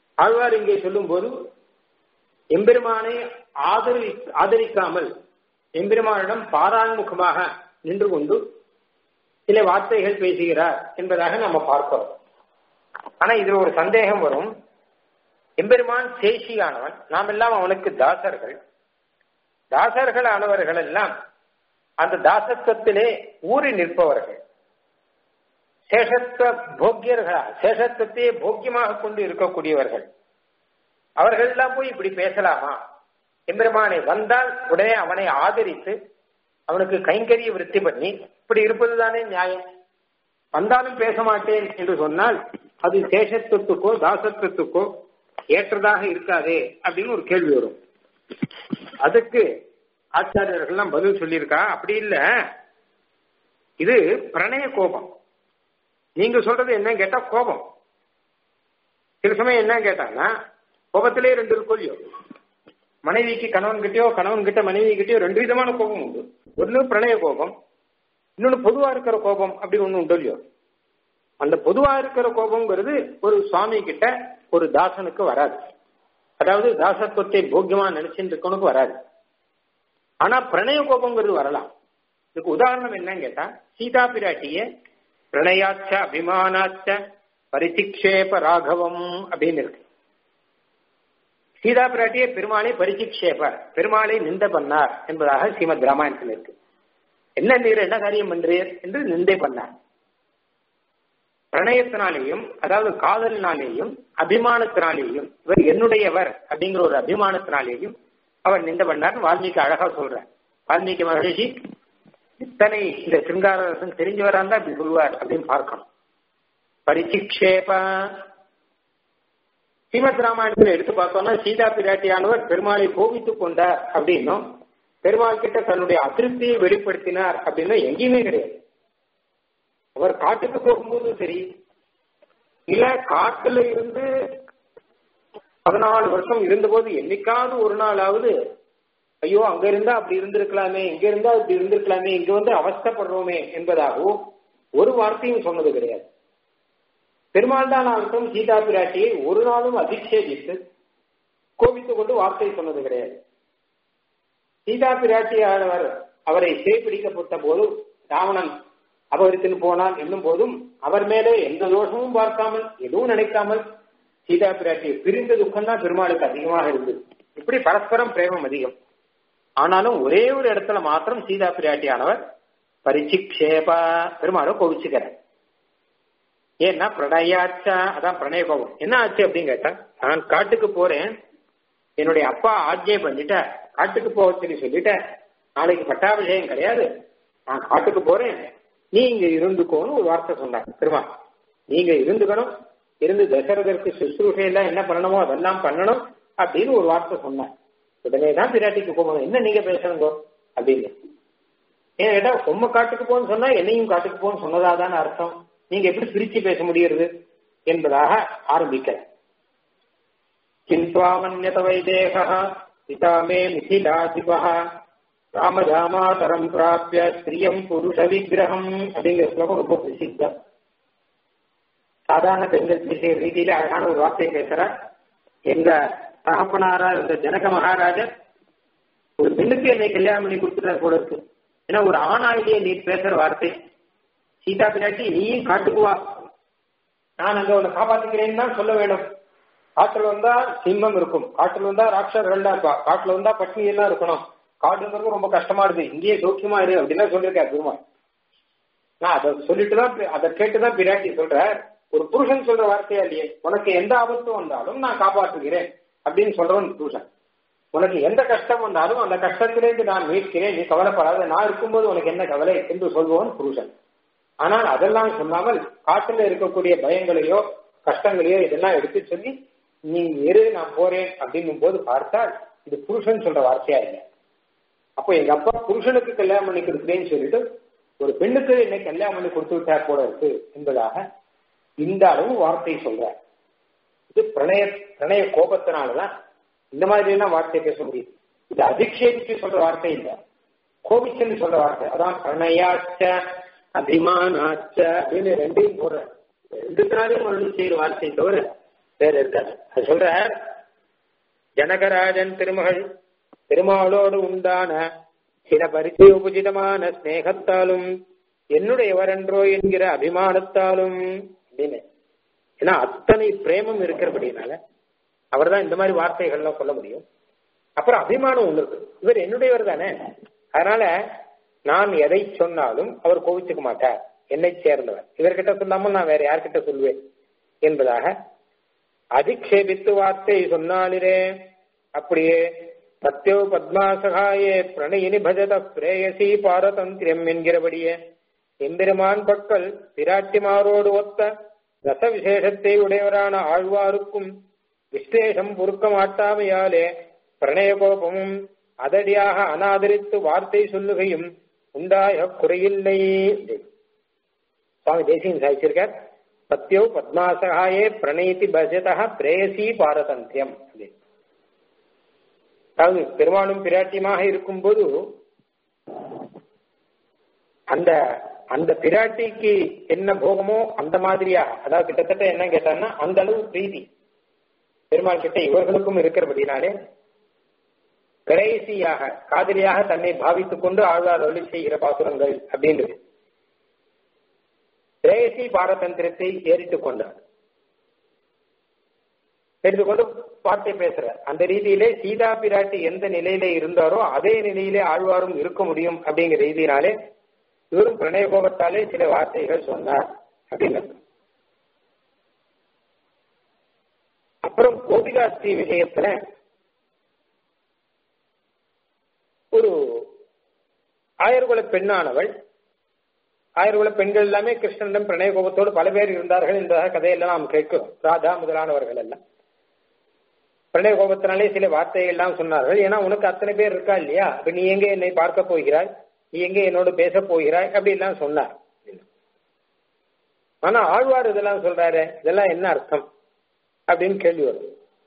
ஆழ்வார் இங்கே சொல்லும் போது எம்பெருமானை ஆதரி ஆதரிக்காமல் எம்பெருமானிடம் பாராண்முகமாக நின்று கொண்டு சில வார்த்தைகள் பேசுகிறார் என்பதாக நம்ம பார்க்கிறோம் ஆனா இதுல ஒரு சந்தேகம் வரும் எம்பெருமான் சேஷியானவன் நாம் எல்லாம் அவனுக்கு தாசர்கள் தாசர்கள் ஆனவர்கள் எல்லாம் அந்த தாசத்துவத்திலே ஊறி நிற்பவர்கள் சேஷத்துவ போக்கியர்களா சேஷத்துவத்தையே போக்கியமாக கொண்டு இருக்கக்கூடியவர்கள் அவர்கள் எல்லாம் போய் இப்படி பேசலாமா எம்பெருமானை வந்தால் உடனே அவனை ஆதரித்து அவனுக்கு கைங்கரிய விருத்தி பண்ணி இப்படி இருப்பதுதானே நியாயம் வந்தாலும் பேச மாட்டேன் என்று சொன்னால் அது சேஷத்துவத்துக்கோ தாசத்துவத்துக்கோ ஏற்றதாக இருக்காதே அப்படின்னு ஒரு கேள்வி வரும் அதுக்கு ஆச்சாரியர்கள்லாம் பதில் சொல்லியிருக்கா அப்படி இல்ல இது பிரணய கோபம் நீங்க சொல்றது என்ன கேட்டா கோபம் சில சமயம் என்ன கேட்டாங்கன்னா கோபத்திலே ரெண்டு இருக்கொல்லியோ மனைவிக்கு கணவன் கிட்டயோ கணவன் கிட்ட மனைவி கிட்டயோ ரெண்டு விதமான கோபம் உண்டு ஒன்னு பிரணய கோபம் இன்னொன்னு பொதுவா இருக்கிற கோபம் அப்படி ஒண்ணு உண்டு இல்லையோ அந்த பொதுவா இருக்கிற கோபம்ங்கிறது ஒரு சுவாமி கிட்ட ஒரு தாசனுக்கு வராது அதாவது தாசத்துவத்தை போக்கியமா நினைச்சுட்டு இருக்கவனுக்கு வராது ஆனா பிரணய கோபங்கிறது வரலாம் இதுக்கு உதாரணம் என்னன்னு கேட்டா சீதா பிராட்டிய பிரணயாச்ச அபிமானாச்ச பரிசிக்ஷேப ராகவம் அப்படின்னு இருக்கு சீதா பிராட்டிய பெருமாளை பரிசிக்ஷேப பெருமாளை நிந்த பண்ணார் என்பதாக ஸ்ரீமத் ராமாயணத்தில் இருக்கு என்ன நீர் என்ன காரியம் பண்றீர் என்று நிந்தை பண்ணார் பிரணயத்தினாலேயும் அதாவது காதலினாலேயும் அபிமானத்தினாலேயும் இவர் என்னுடையவர் அப்படிங்கிற ஒரு அபிமானத்தினாலேயும் அவர் நிந்த பண்ணார் வால்மீகி அழகா சொல்றார் வால்மீகி மகரிஷி இத்தனை இந்த சிருங்காரரசன் தெரிஞ்சவரா இருந்தா இப்படி சொல்லுவார் அப்படின்னு பார்க்கணும் பரிசிக்ஷேப ஸ்ரீமத் ராமாயணத்தில் எடுத்து பார்த்தோம்னா சீதா பிராட்டியானவர் பெருமாளை கோபித்துக் கொண்டார் அப்படின்னும் பெருமாள் கிட்ட தன்னுடைய அதிருப்தியை வெளிப்படுத்தினார் அப்படின்னு எங்கேயுமே கிடையாது அவர் காட்டுக்கு போகும்போதும் சரி இல்ல காட்டுல இருந்து பதினாலு வருஷம் இருந்தபோது என்னைக்காவது ஒரு நாளாவது ஐயோ அங்க இருந்தா அப்படி இருந்திருக்கலாமே இங்க இருந்தா இப்படி இருந்திருக்கலாமே இங்க வந்து அவஸ்தப்படுறோமே என்பதாகவும் ஒரு வார்த்தையும் சொன்னது கிடையாது பெருமாள் தான் ஆகட்டும் சீதா பிராட்டியை ஒரு நாளும் அதிஷேபித்து கோபித்துக் கொண்டு வார்த்தை சொன்னது கிடையாது சீதா பிராட்டியானவர் அவரை சிறைப்பிடிக்கப்பட்ட போது ராவணன் அபகரித்துன்னு போனால் என்னும் போதும் அவர் மேலே எந்த தோஷமும் பார்க்காமல் எதுவும் நினைக்காமல் சீதா பிராட்டியை பிரிந்த துக்கம் தான் பெருமாளுக்கு அதிகமாக இருந்தது இப்படி பரஸ்பரம் பிரேமம் அதிகம் ஆனாலும் ஒரே ஒரு இடத்துல மாத்திரம் சீதா பிராட்டியானவர் பரிச்சிக்ஷேபா பெருமாளை கோவிச்சுக்கிறார் ஏன்னா பிரணயாச்சா அதான் பிரணய கோபம் என்ன ஆச்சு அப்படின்னு கேட்டா நான் காட்டுக்கு போறேன் என்னுடைய அப்பா ஆஜ்ஞை பண்ணிட்ட காட்டுக்கு போக சொல்லி சொல்லிட்ட நாளைக்கு பட்டாபிஷேகம் கிடையாது நான் காட்டுக்கு போறேன் நீ இங்க இருந்துக்கோன்னு ஒரு வார்த்தை சொன்னார் பெருமா நீங்க இருந்துக்கணும் இருந்து தசரதற்கு சுசுரூஷையெல்லாம் என்ன பண்ணணுமோ அதெல்லாம் பண்ணணும் அப்படின்னு ஒரு வார்த்தை சொன்னார் உடனே தான் பிராட்டிக்கு போகணும் என்ன நீங்க பேசணுங்கோ அப்படின்னு ஏன் கேட்டா உம்ம காட்டுக்கு போன்னு சொன்னா என்னையும் காட்டுக்கு போன்னு சொன்னதா தானே அர்த்தம் நீங்க எப்படி பிரிச்சு பேச முடியுது என்பதாக ஆரம்பிக்க கிந்த்வாமன்யத வைதேக பிதா மே மிதிலாதிபா ராமதாமாதரம் பிராபிய ஸ்திரியம் புருஷ விக்கிரகம் அப்படிங்கிற ஸ்லோகம் ரொம்ப பிரசித்தம் சாதாரண பெண்கள் பேசுகிற ரீதியில அழகான ஒரு வார்த்தை பேசுறார் எங்க தகப்பனாரா இருந்த ஜனக மகாராஜர் ஒரு பெண்ணுக்கு என்னை கல்யாணம் பண்ணி கொடுத்துட்டார் போல இருக்கு ஏன்னா ஒரு ஆணாயிலேயே நீ பேசுற வார்த்தை சீதா பிராட்டி நீயும் காட்டுக்கு வா நான் அங்க உன்னை காப்பாத்துக்கிறேன்னு தான் சொல்ல வேணும் காட்டுல வந்தா சிம்மம் இருக்கும் காட்டுல வந்தா ராட்சர்கள் தான் இருப்பா காட்டுல வந்தா பட்னி எல்லாம் இருக்கணும் காட்டுங்கிறது ரொம்ப கஷ்டமா இருக்கு இங்கேயே சௌக்கியமா இரு அப்படின்னு சொல்லியிருக்காரு பெருமாள் நான் அதை சொல்லிட்டு தான் அதை கேட்டுதான் பிராட்டி சொல்ற ஒரு புருஷன் சொல்ற வார்த்தையா இல்லையே உனக்கு எந்த ஆபத்தும் வந்தாலும் நான் காப்பாற்றுகிறேன் அப்படின்னு சொல்றவன் புருஷன் உனக்கு எந்த கஷ்டம் வந்தாலும் அந்த கஷ்டத்திலேருந்து நான் மீட்கிறேன் நீ கவலைப்படாத நான் இருக்கும்போது உனக்கு என்ன கவலை என்று சொல்பவன் புருஷன் ஆனால் அதெல்லாம் சொல்லாமல் காட்டுல இருக்கக்கூடிய பயங்களையோ கஷ்டங்களையோ இதெல்லாம் எடுத்து சொல்லி நீ எரு நான் போறேன் அப்படிங்கும் போது பார்த்தால் இது புருஷன் சொல்ற வார்த்தையா இல்லை அப்போ எங்க அப்பா புருஷனுக்கு கல்யாணம் பண்ணி கொடுக்குறேன்னு சொல்லிட்டு ஒரு பெண்ணுக்கு என்னை கல்யாணம் பண்ணி கொடுத்து விட்டார் போல இருக்கு என்பதாக இந்த அளவு வார்த்தை சொல்ற இது பிரணய பிரணய கோபத்தினாலதான் இந்த மாதிரி எல்லாம் வார்த்தை பேச முடியும் இது அதிக்ஷேபிச்சு சொல்ற வார்த்தை இல்ல கோபிச்சுன்னு சொல்ற வார்த்தை அதான் பிரணயாச்ச அபிமானாச்ச அப்படின்னு ரெண்டையும் போற ரெண்டுத்தினாலையும் ஒன்று செய்யற வார்த்தை தவிர வேற இருக்காது அது சொல்ற ஜனகராஜன் திருமகள் பெருமாளோடு உண்டான சில பரிச்சயோபுஜிதமான ஸ்நேகத்தாலும் என்னுடையவரென்றோ என்கிற அபிமானத்தாலும் அப்படின்னு ஏன்னா அத்தனை பிரேமம் இருக்கிறபடினால அவர் தான் இந்த மாதிரி வார்த்தைகள்லாம் சொல்ல முடியும் அப்புறம் அபிமானம் ஒண்ணு இருக்கு இவர் என்னுடையவர் தானே அதனால நான் எதை சொன்னாலும் அவர் கோவிச்சுக்க மாட்டார் என்னை சேர்ந்தவர் இவர்கிட்ட சொல்லாமல் நான் வேற யார்கிட்ட சொல்லுவேன் என்பதாக அதிக்ஷேபித்து வார்த்தை சொன்னாலிரே அப்படியே சத்யோ பத்மாசகாயே பிரணயினி பஜத பிரேயசி பாரதந்திரியம் என்கிறபடியே எம்பெருமான் பக்கல் பிராட்டிமாரோடு ஒத்த ரச விசேஷத்தை உடையவரான ஆழ்வாருக்கும் விசேஷம் பொறுக்க மாட்டாமையாலே பிரணய கோபமும் அதடியாக அனாதரித்து வார்த்தை சொல்லுகையும் உண்டாய குறையில்லை சுவாமி தேசியம் சாதிச்சிருக்கார் சத்யோ பத்மாசகாயே பிரணயித்தி பஜதா பிரேயசி பாரதந்தியம் அப்படின்னு அதாவது பெருமாளும் பிராட்டியமாக இருக்கும்போது அந்த அந்த பிராட்டிக்கு என்ன போகமோ அந்த மாதிரியா அதாவது கிட்டத்தட்ட என்ன கேட்டான்னா அந்த அளவு பிரீதி பெருமாள் கிட்ட இவர்களுக்கும் இருக்கிறபடினாலே கடைசியாக காதலியாக தன்னை பாவித்துக் கொண்டு ஆழ்வார் ஒளி செய்கிற பாசுரங்கள் அப்படின்றது பிரேசி பாரதந்திரத்தை ஏறிட்டுக் கொண்டார் எடுத்துக்கொண்டு வார்த்தை பேசுற அந்த ரீதியிலே சீதா பிராட்டி எந்த நிலையில இருந்தாரோ அதே நிலையிலே ஆழ்வாரும் இருக்க முடியும் அப்படிங்கிற ரீதியினாலே இவரும் பிரணய கோபத்தாலே சில வார்த்தைகள் சொன்னார் அப்படின்னு அப்புறம் கோபிகாஸ்ரீ விஷயத்துல ஒரு ஆயர்குல பெண்ணானவள் ஆயர்குல பெண்கள் எல்லாமே கிருஷ்ணனிடம் பிரணய கோபத்தோடு பல பேர் இருந்தார்கள் என்ற கதையெல்லாம் நாம் கேட்கிறோம் ராதா முதலானவர்கள் எல்லாம் பிரணய கோபத்தினாலே சில வார்த்தைகள் எல்லாம் சொன்னார்கள் ஏன்னா உனக்கு அத்தனை பேர் இருக்கா இல்லையா இப்ப நீ எங்க என்னை பார்க்க போகிறாய் நீ எங்க என்னோடு பேச போகிறாய் அப்படி எல்லாம் சொன்னார் ஆனா ஆழ்வார் இதெல்லாம் சொல்றாரு இதெல்லாம் என்ன அர்த்தம் அப்படின்னு கேள்வி வரும்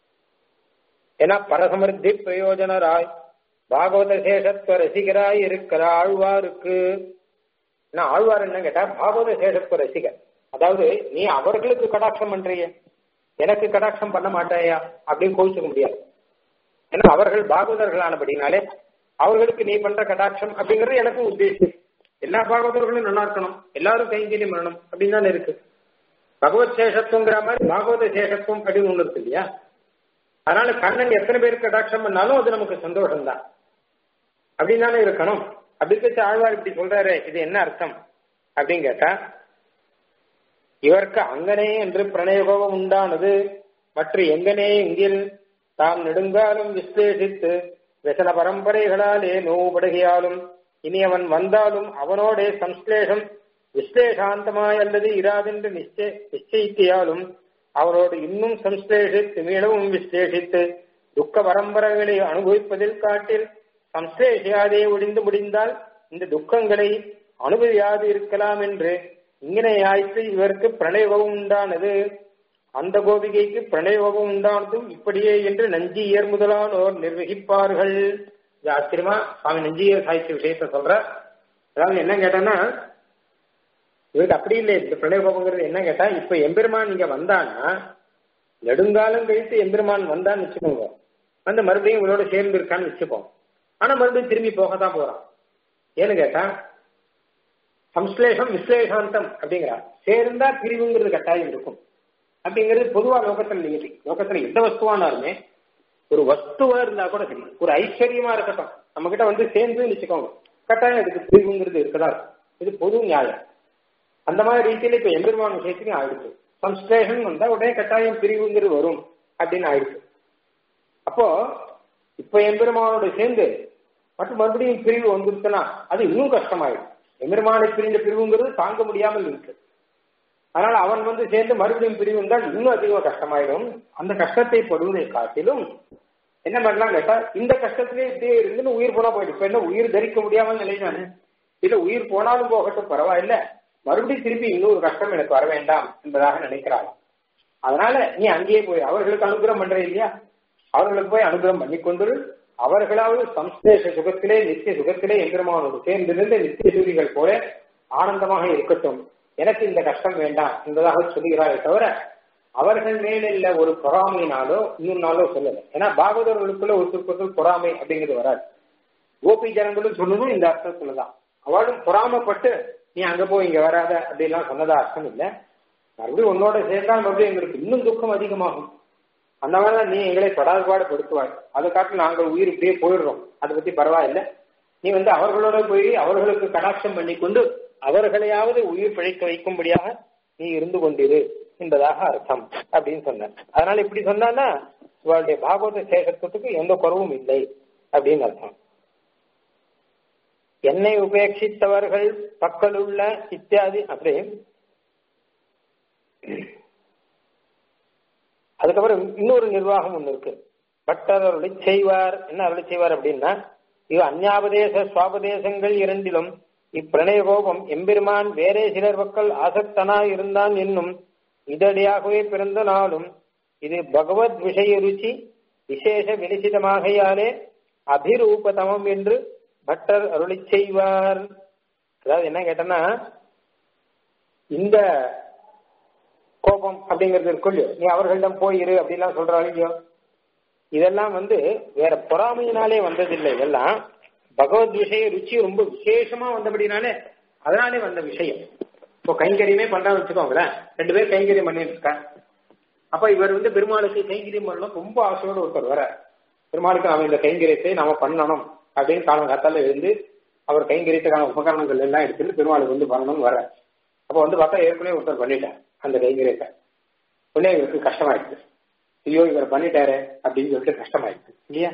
ஏன்னா பரசமர்த்தி பிரயோஜனராய் பாகவத சேஷத்துவ ரசிகராய் இருக்கிற ஆழ்வாருக்கு நான் ஆழ்வார் என்ன கேட்டா பாகவத சேஷத்துவ ரசிகர் அதாவது நீ அவர்களுக்கு கடாட்சம் பண்றிய எனக்கு கடாட்சம் பண்ண மாட்டாயா அப்படின்னு கோவிச்சுக்க முடியாது ஏன்னா அவர்கள் பாகவதர்கள் ஆனபடினாலே அவர்களுக்கு நீ பண்ற கடாட்சம் அப்படிங்கிறது எனக்கு உத்தேசம் எல்லா பாகவதர்களும் நல்லா இருக்கணும் எல்லாரும் கைங்கரியம் பண்ணணும் அப்படின்னு தானே இருக்கு பகவத் சேஷத்துவங்கிற மாதிரி பாகவத சேஷத்துவம் அப்படின்னு ஒண்ணு இருக்கு இல்லையா அதனால கண்ணன் எத்தனை பேருக்கு கடாட்சம் பண்ணாலும் அது நமக்கு சந்தோஷம் தான் அப்படின்னு தானே இருக்கணும் அப்படி ஆழ்வார் இப்படி சொல்றாரு இது என்ன அர்த்தம் அப்படின்னு கேட்டா இவருக்கு அங்கனே என்று பிரணயகோபம் உண்டானது மற்ற எங்கனே இங்கில் தாம் நெடுங்காலம் விஸ்லேஷித்து व्यसन பரம்பரைகளாலே நோவுபடுகையாலும் இனி அவன் வந்தாலும் அவனோடே சம்ஸ்லேஷம் விஸ்லேஷாந்தமாய் அல்லது இராதென்று நிச்சய நிச்சயித்தியாலும் அவனோடு இன்னும் சம்ஸ்லேஷித்து மீளவும் விஸ்லேஷித்து துக்க பரம்பரைகளை அனுபவிப்பதில் காட்டில் சம்ஸ்லேஷியாதே ஒழிந்து முடிந்தால் இந்த துக்கங்களை அனுபவியாது இருக்கலாம் என்று இங்கனையாய்த்து இவருக்கு பிரணயபவம் உண்டானது அந்த கோபிகைக்கு பிரணயபவம் உண்டானதும் இப்படியே என்று நஞ்சியர் முதலானோர் நிர்வகிப்பார்கள் இது ஆச்சரியமா சுவாமி நஞ்சியர் சாய்ச்சி விஷயத்த சொல்ற அதாவது என்ன கேட்டேன்னா இவருக்கு அப்படி இல்லை இந்த பிரணயபவங்கிறது என்ன கேட்டா இப்ப எம்பெருமான் இங்க வந்தான்னா நெடுங்காலம் கழித்து எம்பெருமான் வந்தான்னு வச்சுக்கோங்க வந்து மறுபடியும் இவரோட சேர்ந்து இருக்கான்னு வச்சுப்போம் ஆனா மறுபடியும் திரும்பி போக தான் போறான் ஏன்னு கேட்டா சம்ஸ்லேஷம் விஸ்லேஷாந்தம் அப்படிங்கிறா சேர்ந்தா பிரிவுங்கிறது கட்டாயம் இருக்கும் அப்படிங்கிறது பொதுவா லோகத்துல நியதி லோகத்துல எந்த வஸ்துவானாலுமே ஒரு வஸ்துவா இருந்தா கூட சரி ஒரு ஐஸ்வர்யமா இருக்கட்டும் நம்ம கிட்ட வந்து சேர்ந்து வச்சுக்கோங்க கட்டாயம் இதுக்கு பிரிவுங்கிறது இருக்கதா இது பொது நியாயம் அந்த மாதிரி ரீதியில இப்ப எம்பெருமான் விஷயத்துக்கு ஆயிடுச்சு சம்ஸ்லேஷன் வந்தா உடனே கட்டாயம் பிரிவுங்கிறது வரும் அப்படின்னு ஆயிடுச்சு அப்போ இப்ப எம்பெருமானோட சேர்ந்து மற்றும் மறுபடியும் பிரிவு வந்துருச்சுன்னா அது இன்னும் கஷ்டமாயிடும் எம்பெருமானை பிரிந்த பிரிவுங்கிறது தாங்க முடியாமல் இருக்கு அதனால அவன் வந்து சேர்ந்து மறுபடியும் பிரிவு இருந்தால் இன்னும் அதிகம் கஷ்டமாயிடும் அந்த கஷ்டத்தை படுவதை காட்டிலும் என்ன பண்ணலாம் கேட்டா இந்த கஷ்டத்திலே இப்படியே இருந்து உயிர் போனா போயிடும் இப்ப என்ன உயிர் தரிக்க முடியாமல் நிலைதானே இல்ல உயிர் போனாலும் போகட்டும் பரவாயில்ல மறுபடியும் திருப்பி இன்னொரு கஷ்டம் எனக்கு வர வேண்டாம் என்பதாக நினைக்கிறாள் அதனால நீ அங்கேயே போய் அவர்களுக்கு அனுகிரகம் பண்ற இல்லையா அவர்களுக்கு போய் அனுகிரகம் பண்ணி கொண்டு அவர்களாவது சம்ஸ்லேஷ சுகத்திலே நித்திய சுகத்திலே எந்திரமானோடு சேர்ந்திருந்து நித்திய சூரிகள் போல ஆனந்தமாக இருக்கட்டும் எனக்கு இந்த கஷ்டம் வேண்டாம் என்பதாக சொல்லுகிறாரே தவிர அவர்கள் மேல ஒரு பொறாமையினாலோ இன்னொன்னாலோ சொல்லல ஏன்னா பாகவதர்களுக்குள்ள ஒருத்தருக்குள் பொறாமை அப்படிங்கிறது வராது கோபி ஜனங்களும் சொன்னதும் இந்த அர்த்தத்துலதான் அவளும் பொறாமப்பட்டு நீ அங்க போய் இங்க வராத அப்படிலாம் சொன்னதா அர்த்தம் இல்லை மறுபடியும் உன்னோட சேர்ந்தா மறுபடியும் எங்களுக்கு இன்னும் துக்கம் அதிகமாகும் அந்த மாதிரிதான் நீ எங்களை படாதுபாடு படுத்துவாய் அதை காட்டில் நாங்கள் உயிர் இப்படியே போயிடுறோம் அதை பத்தி பரவாயில்லை நீ வந்து அவர்களோட போய் அவர்களுக்கு கடாட்சம் பண்ணி கொண்டு அவர்களையாவது உயிர் பிழைக்க வைக்கும்படியாக நீ இருந்து கொண்டிரு என்பதாக அர்த்தம் அப்படின்னு சொன்னார் அதனால இப்படி சொன்னான்னா இவளுடைய பாகவத சேகத்துக்கு எந்த குறவும் இல்லை அப்படின்னு அர்த்தம் என்னை உபேட்சித்தவர்கள் பக்கலுள்ள இத்தியாதி அப்படி அதுக்கப்புறம் இன்னொரு நிர்வாகம் ஒண்ணு இருக்கு பட்டர் அருளி செய்வார் என்ன அருளி செய்வார் அப்படின்னா இது அந்யாபதேச சுவாபதேசங்கள் இரண்டிலும் இப்பிரணய கோபம் எம்பெருமான் வேறே சிலர் மக்கள் ஆசக்தனா இருந்தான் என்னும் இதடியாகவே பிறந்த நாளும் இது பகவத் விஷய ருச்சி விசேஷ விலிசிதமாகையாலே அபிரூபதமம் என்று பட்டர் அருளி செய்வார் அதாவது என்ன கேட்டனா இந்த கோபம் அப்படிங்கிறது இருக்கும் இல்லையோ நீ அவர்களிடம் போயிரு அப்படிலாம் சொல்றாங்க இல்லையோ இதெல்லாம் வந்து வேற பொறாமையினாலே வந்ததில்லை இதெல்லாம் பகவத் விஷய ருச்சி ரொம்ப விசேஷமா வந்தபடினாலே அதனாலே வந்த விஷயம் இப்போ கைங்கரியமே பண்றான்னு வச்சுக்கோங்களேன் ரெண்டு பேர் கைங்கரியம் பண்ணிட்டு இருக்கா அப்ப இவர் வந்து பெருமாளுக்கு கைங்கரியம் பண்ணணும் ரொம்ப ஆசையோடு ஒருத்தர் வர பெருமாளுக்கு நாம இந்த கைங்கரியத்தை நாம பண்ணணும் அப்படின்னு காலம் காத்தால இருந்து அவர் கைங்கரியத்துக்கான உபகரணங்கள் எல்லாம் எடுத்துட்டு பெருமாளுக்கு வந்து பண்ணணும்னு வர அப்ப வந்து பார்த்தா ஏற்கனவே ஒருத்தர் பண்ணிட்டார் அந்த கைங்கரியத்தை உடனே இவருக்கு கஷ்டமாயிடுச்சு ஐயோ இவர் பண்ணிட்டாரு அப்படின்னு சொல்லிட்டு கஷ்டமாயிடுச்சு இல்லையா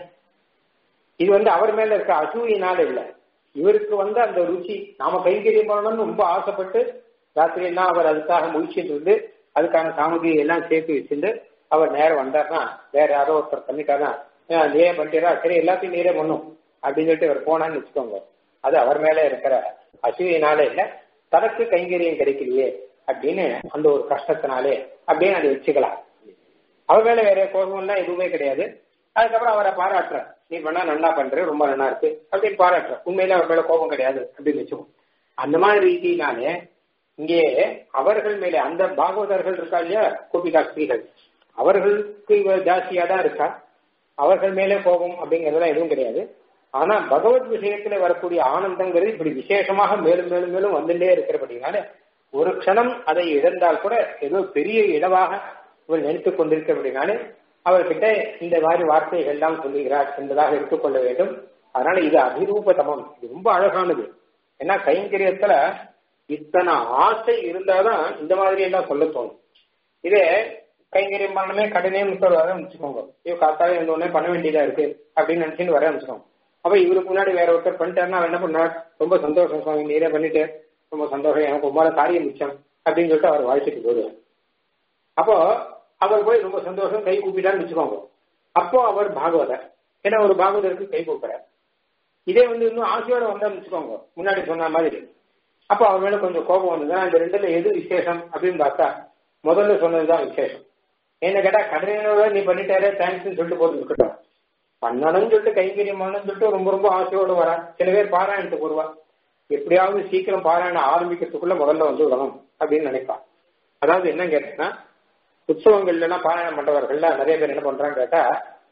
இது வந்து அவர் மேல இருக்க அசூயினால இல்ல இவருக்கு வந்து அந்த ருச்சி நாம கைங்கரியம் பண்ணணும்னு ரொம்ப ஆசைப்பட்டு ராத்திரி எல்லாம் அவர் அதுக்காக முயற்சிட்டு இருந்து அதுக்கான சாமகிரி எல்லாம் சேர்த்து வச்சுட்டு அவர் நேரம் வந்தார்னா வேற யாரோ ஒருத்தர் பண்ணிட்டாருன்னா நீரே பண்ணிட்டா சரி எல்லாத்தையும் நீரே பண்ணும் அப்படின்னு சொல்லிட்டு இவர் போனான்னு வச்சுக்கோங்க அது அவர் மேல இருக்கிற அசூயினால இல்ல தனக்கு கைங்கரியம் கிடைக்கலையே அப்படின்னு அந்த ஒரு கஷ்டத்தினாலே அப்படின்னு அதை வச்சுக்கலாம் அவர் மேல வேற கோபம்லாம் எதுவுமே கிடையாது அதுக்கப்புறம் அவரை பாராட்டுற நீ பண்ணா நல்லா பண்ற ரொம்ப நல்லா இருக்கு அப்படின்னு பாராட்டுற உண்மையில அவர் மேல கோபம் கிடையாது அப்படின்னு வச்சுக்கோம் அந்த மாதிரி ரீதியினாலே இங்கே அவர்கள் மேலே அந்த பாகவதர்கள் இருக்கா இல்லையா கோபிகா ஸ்திரீகள் அவர்களுக்கு இவர் ஜாஸ்தியா தான் இருக்கா அவர்கள் மேலே கோபம் அப்படிங்கறதுலாம் எதுவும் கிடையாது ஆனா பகவத் விஷயத்துல வரக்கூடிய ஆனந்தங்கிறது இப்படி விசேஷமாக மேலும் மேலும் மேலும் வந்துட்டே இருக்கிறபடினால ஒரு க்ஷணம் அதை இழந்தால் கூட ஏதோ பெரிய இடவாக இவள் நினைத்துக் கொண்டிருக்கிறபடினாலே அவர்கிட்ட இந்த மாதிரி வார்த்தைகள் எல்லாம் சொல்லுகிறார் என்பதாக எடுத்துக்கொள்ள வேண்டும் அதனால இது அபிரூபதமம் இது ரொம்ப அழகானது ஏன்னா கைங்கரியத்துல இத்தனை ஆசை இருந்தாதான் இந்த மாதிரி எல்லாம் சொல்ல தோணும் இதே கைங்கரியம் பண்ணணுமே கடனே முத்தர் வர வச்சுக்கோங்க ஐயோ காத்தாலே இந்த உடனே பண்ண வேண்டியதா இருக்கு அப்படின்னு நினைச்சுன்னு வர வச்சுக்கோங்க அப்ப இவருக்கு முன்னாடி வேற ஒருத்தர் பண்ணிட்டாருன்னா அவர் என்ன பண்ணார் ரொம்ப சந்தோஷம் சுவாமி நீரே பண்ணிட்டு ரொம்ப சந்தோஷம் எனக்கு ரொம்ப காரியம் மிச்சம் அப்படின்னு சொல்லிட்டு அவர் வாழ்த்துட்டு போடுவார் அப்போ அவர் போய் ரொம்ப சந்தோஷம் கை கூப்பிட்டான்னு வச்சுக்கோங்க அப்போ அவர் பாகவதர் ஏன்னா ஒரு பாகவதருக்கு கை கூப்பிடுறார் இதே வந்து இன்னும் ஆசையோட வந்தான்னு வச்சுக்கோங்க முன்னாடி சொன்ன மாதிரி அப்போ அவர் மேல கொஞ்சம் கோபம் வந்ததுன்னா இந்த ரெண்டுல எது விசேஷம் அப்படின்னு பார்த்தா முதல்ல சொன்னதுதான் விசேஷம் என்ன கேட்டா கடனோட நீ பண்ணிட்டாரே தேங்க்ஸ்னு சொல்லிட்டு போட்டு இருக்கட்டும் பண்ணணும்னு சொல்லிட்டு கைங்கரியம் பண்ணணும்னு சொல்லிட்டு ரொம்ப ரொம்ப ஆசையோட வரா சில பேர் பாராயணத்துக்கு வருவா எப்படியாவது சீக்கிரம் பாராயணம் ஆரம்பிக்கிறதுக்குள்ள முதல்ல வந்து வரணும் அப்படின்னு நினைப்பான் அதாவது என்ன கேட்டீங்கன்னா உற்சவங்கள்ல எல்லாம் பாராயணம் பண்றவர்கள்ல நிறைய பேர் என்ன பண்றாங்க கேட்டா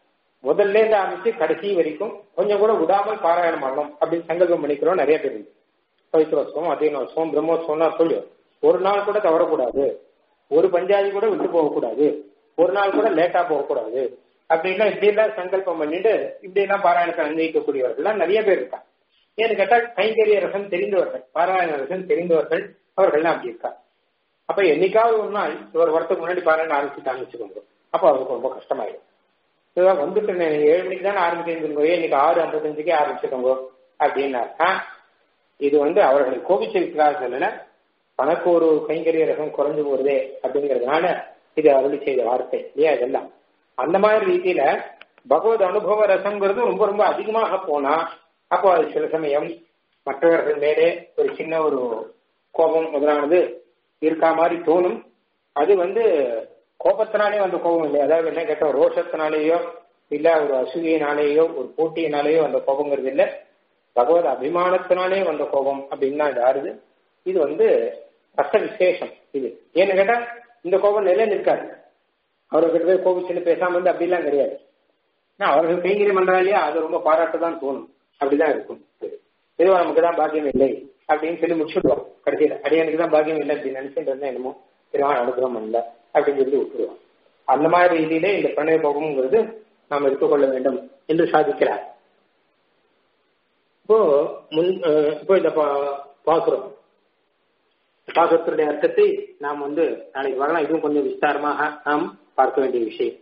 முதல்ல இருந்து ஆரம்பிச்சு கடைசி வரைக்கும் கொஞ்சம் கூட விடாமல் பாராயணம் பண்ணணும் அப்படின்னு சங்கல்பம் பண்ணிக்கிறோம் நிறைய பேர் இருக்கு பவித்ரோத்சவம் அதீனோத்சவம் பிரம்மோத்சவம்லாம் சொல்லி ஒரு நாள் கூட தவறக்கூடாது ஒரு பஞ்சாயத்து கூட விட்டு போகக்கூடாது ஒரு நாள் கூட லேட்டா போகக்கூடாது அப்படின்னா இப்படி எல்லாம் சங்கல்பம் பண்ணிட்டு இப்படி எல்லாம் பாராயணத்தை அனுபவிக்கக்கூடியவர்கள் நிறைய பேர் இருக்காங்க ஏன்னு கேட்டா கைங்கரிய ரசம் தெரிந்தவர்கள் பாராயண ரசம் தெரிந்தவர்கள் அவர்கள்லாம் அப்படி இருக்கா அப்ப என்னைக்காவது ஒரு நாள் ஒரு வரத்துக்கு முன்னாடி பாராயணம் ஆரம்பிச்சுட்டாங்க வச்சுக்கோங்க அப்ப அவருக்கு ரொம்ப கஷ்டமாயிடும் இதுதான் வந்துட்டு ஏழு மணிக்கு தானே ஆரம்பிச்சிருந்தோங்க இன்னைக்கு ஆறு ஐம்பத்தஞ்சுக்கே ஆரம்பிச்சுக்கோங்க அப்படின்னா இது வந்து அவர்களை கோபிச்சிருக்கிறார் சொல்லல தனக்கு ஒரு கைங்கரிய ரகம் குறைஞ்சு போறதே அப்படிங்கறதுனால இது அருளி செய்த வார்த்தை இல்லையா இதெல்லாம் அந்த மாதிரி ரீதியில பகவத் அனுபவ ரசம்ங்கிறது ரொம்ப ரொம்ப அதிகமாக போனா அப்போ அது சில சமயம் மற்றவர்கள் மேலே ஒரு சின்ன ஒரு கோபம் முதலானது இருக்கா மாதிரி தோணும் அது வந்து கோபத்தினாலே வந்த கோபம் இல்லை அதாவது என்ன கேட்ட ரோஷத்தினாலேயோ இல்ல ஒரு அசூயினாலேயோ ஒரு போட்டியினாலேயோ வந்த கோபங்கிறது இல்லை பகவத் அபிமானத்தினாலே வந்த கோபம் அப்படின்னு தான் இது ஆறுது இது வந்து ரச விசேஷம் இது ஏன்னு கேட்டா இந்த கோபம் நிலை நிற்காது அவர்கிட்ட போய் கோபிச்சுன்னு பேசாம வந்து அப்படிலாம் கிடையாது அவர்கள் கைங்கரியம் பண்றா இல்லையா அது ரொம்ப பாராட்டு தான் தோணும் அப்படிதான் இருக்கும் ஏதோ நமக்கு தான் பாக்கியம் இல்லை அப்படின்னு சொல்லி முடிச்சுடுவோம் கடைசியில் அடியனுக்கு தான் பாக்கியம் இல்லை அப்படின்னு நினைச்சிட்டு இருந்தா என்னமோ பெருமாள் அனுகிரகம் இல்லை அப்படின்னு சொல்லி விட்டுருவோம் அந்த மாதிரி ரீதியிலே இந்த பிரணய போகம்ங்கிறது நாம் எடுத்துக்கொள்ள வேண்டும் என்று சாதிக்கிறார் இப்போ முன் இப்போ இந்த பாசுரம் பாசுரத்தினுடைய அர்த்தத்தை நாம் வந்து நாளைக்கு வரலாம் இதுவும் கொஞ்சம் விஸ்தாரமாக நாம் பார்க்க வேண்டிய விஷயம்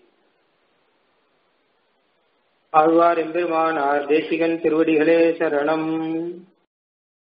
ஆழ்வார் எம்பெருமானார் தேசிகன் திருவடிகளே சரணம்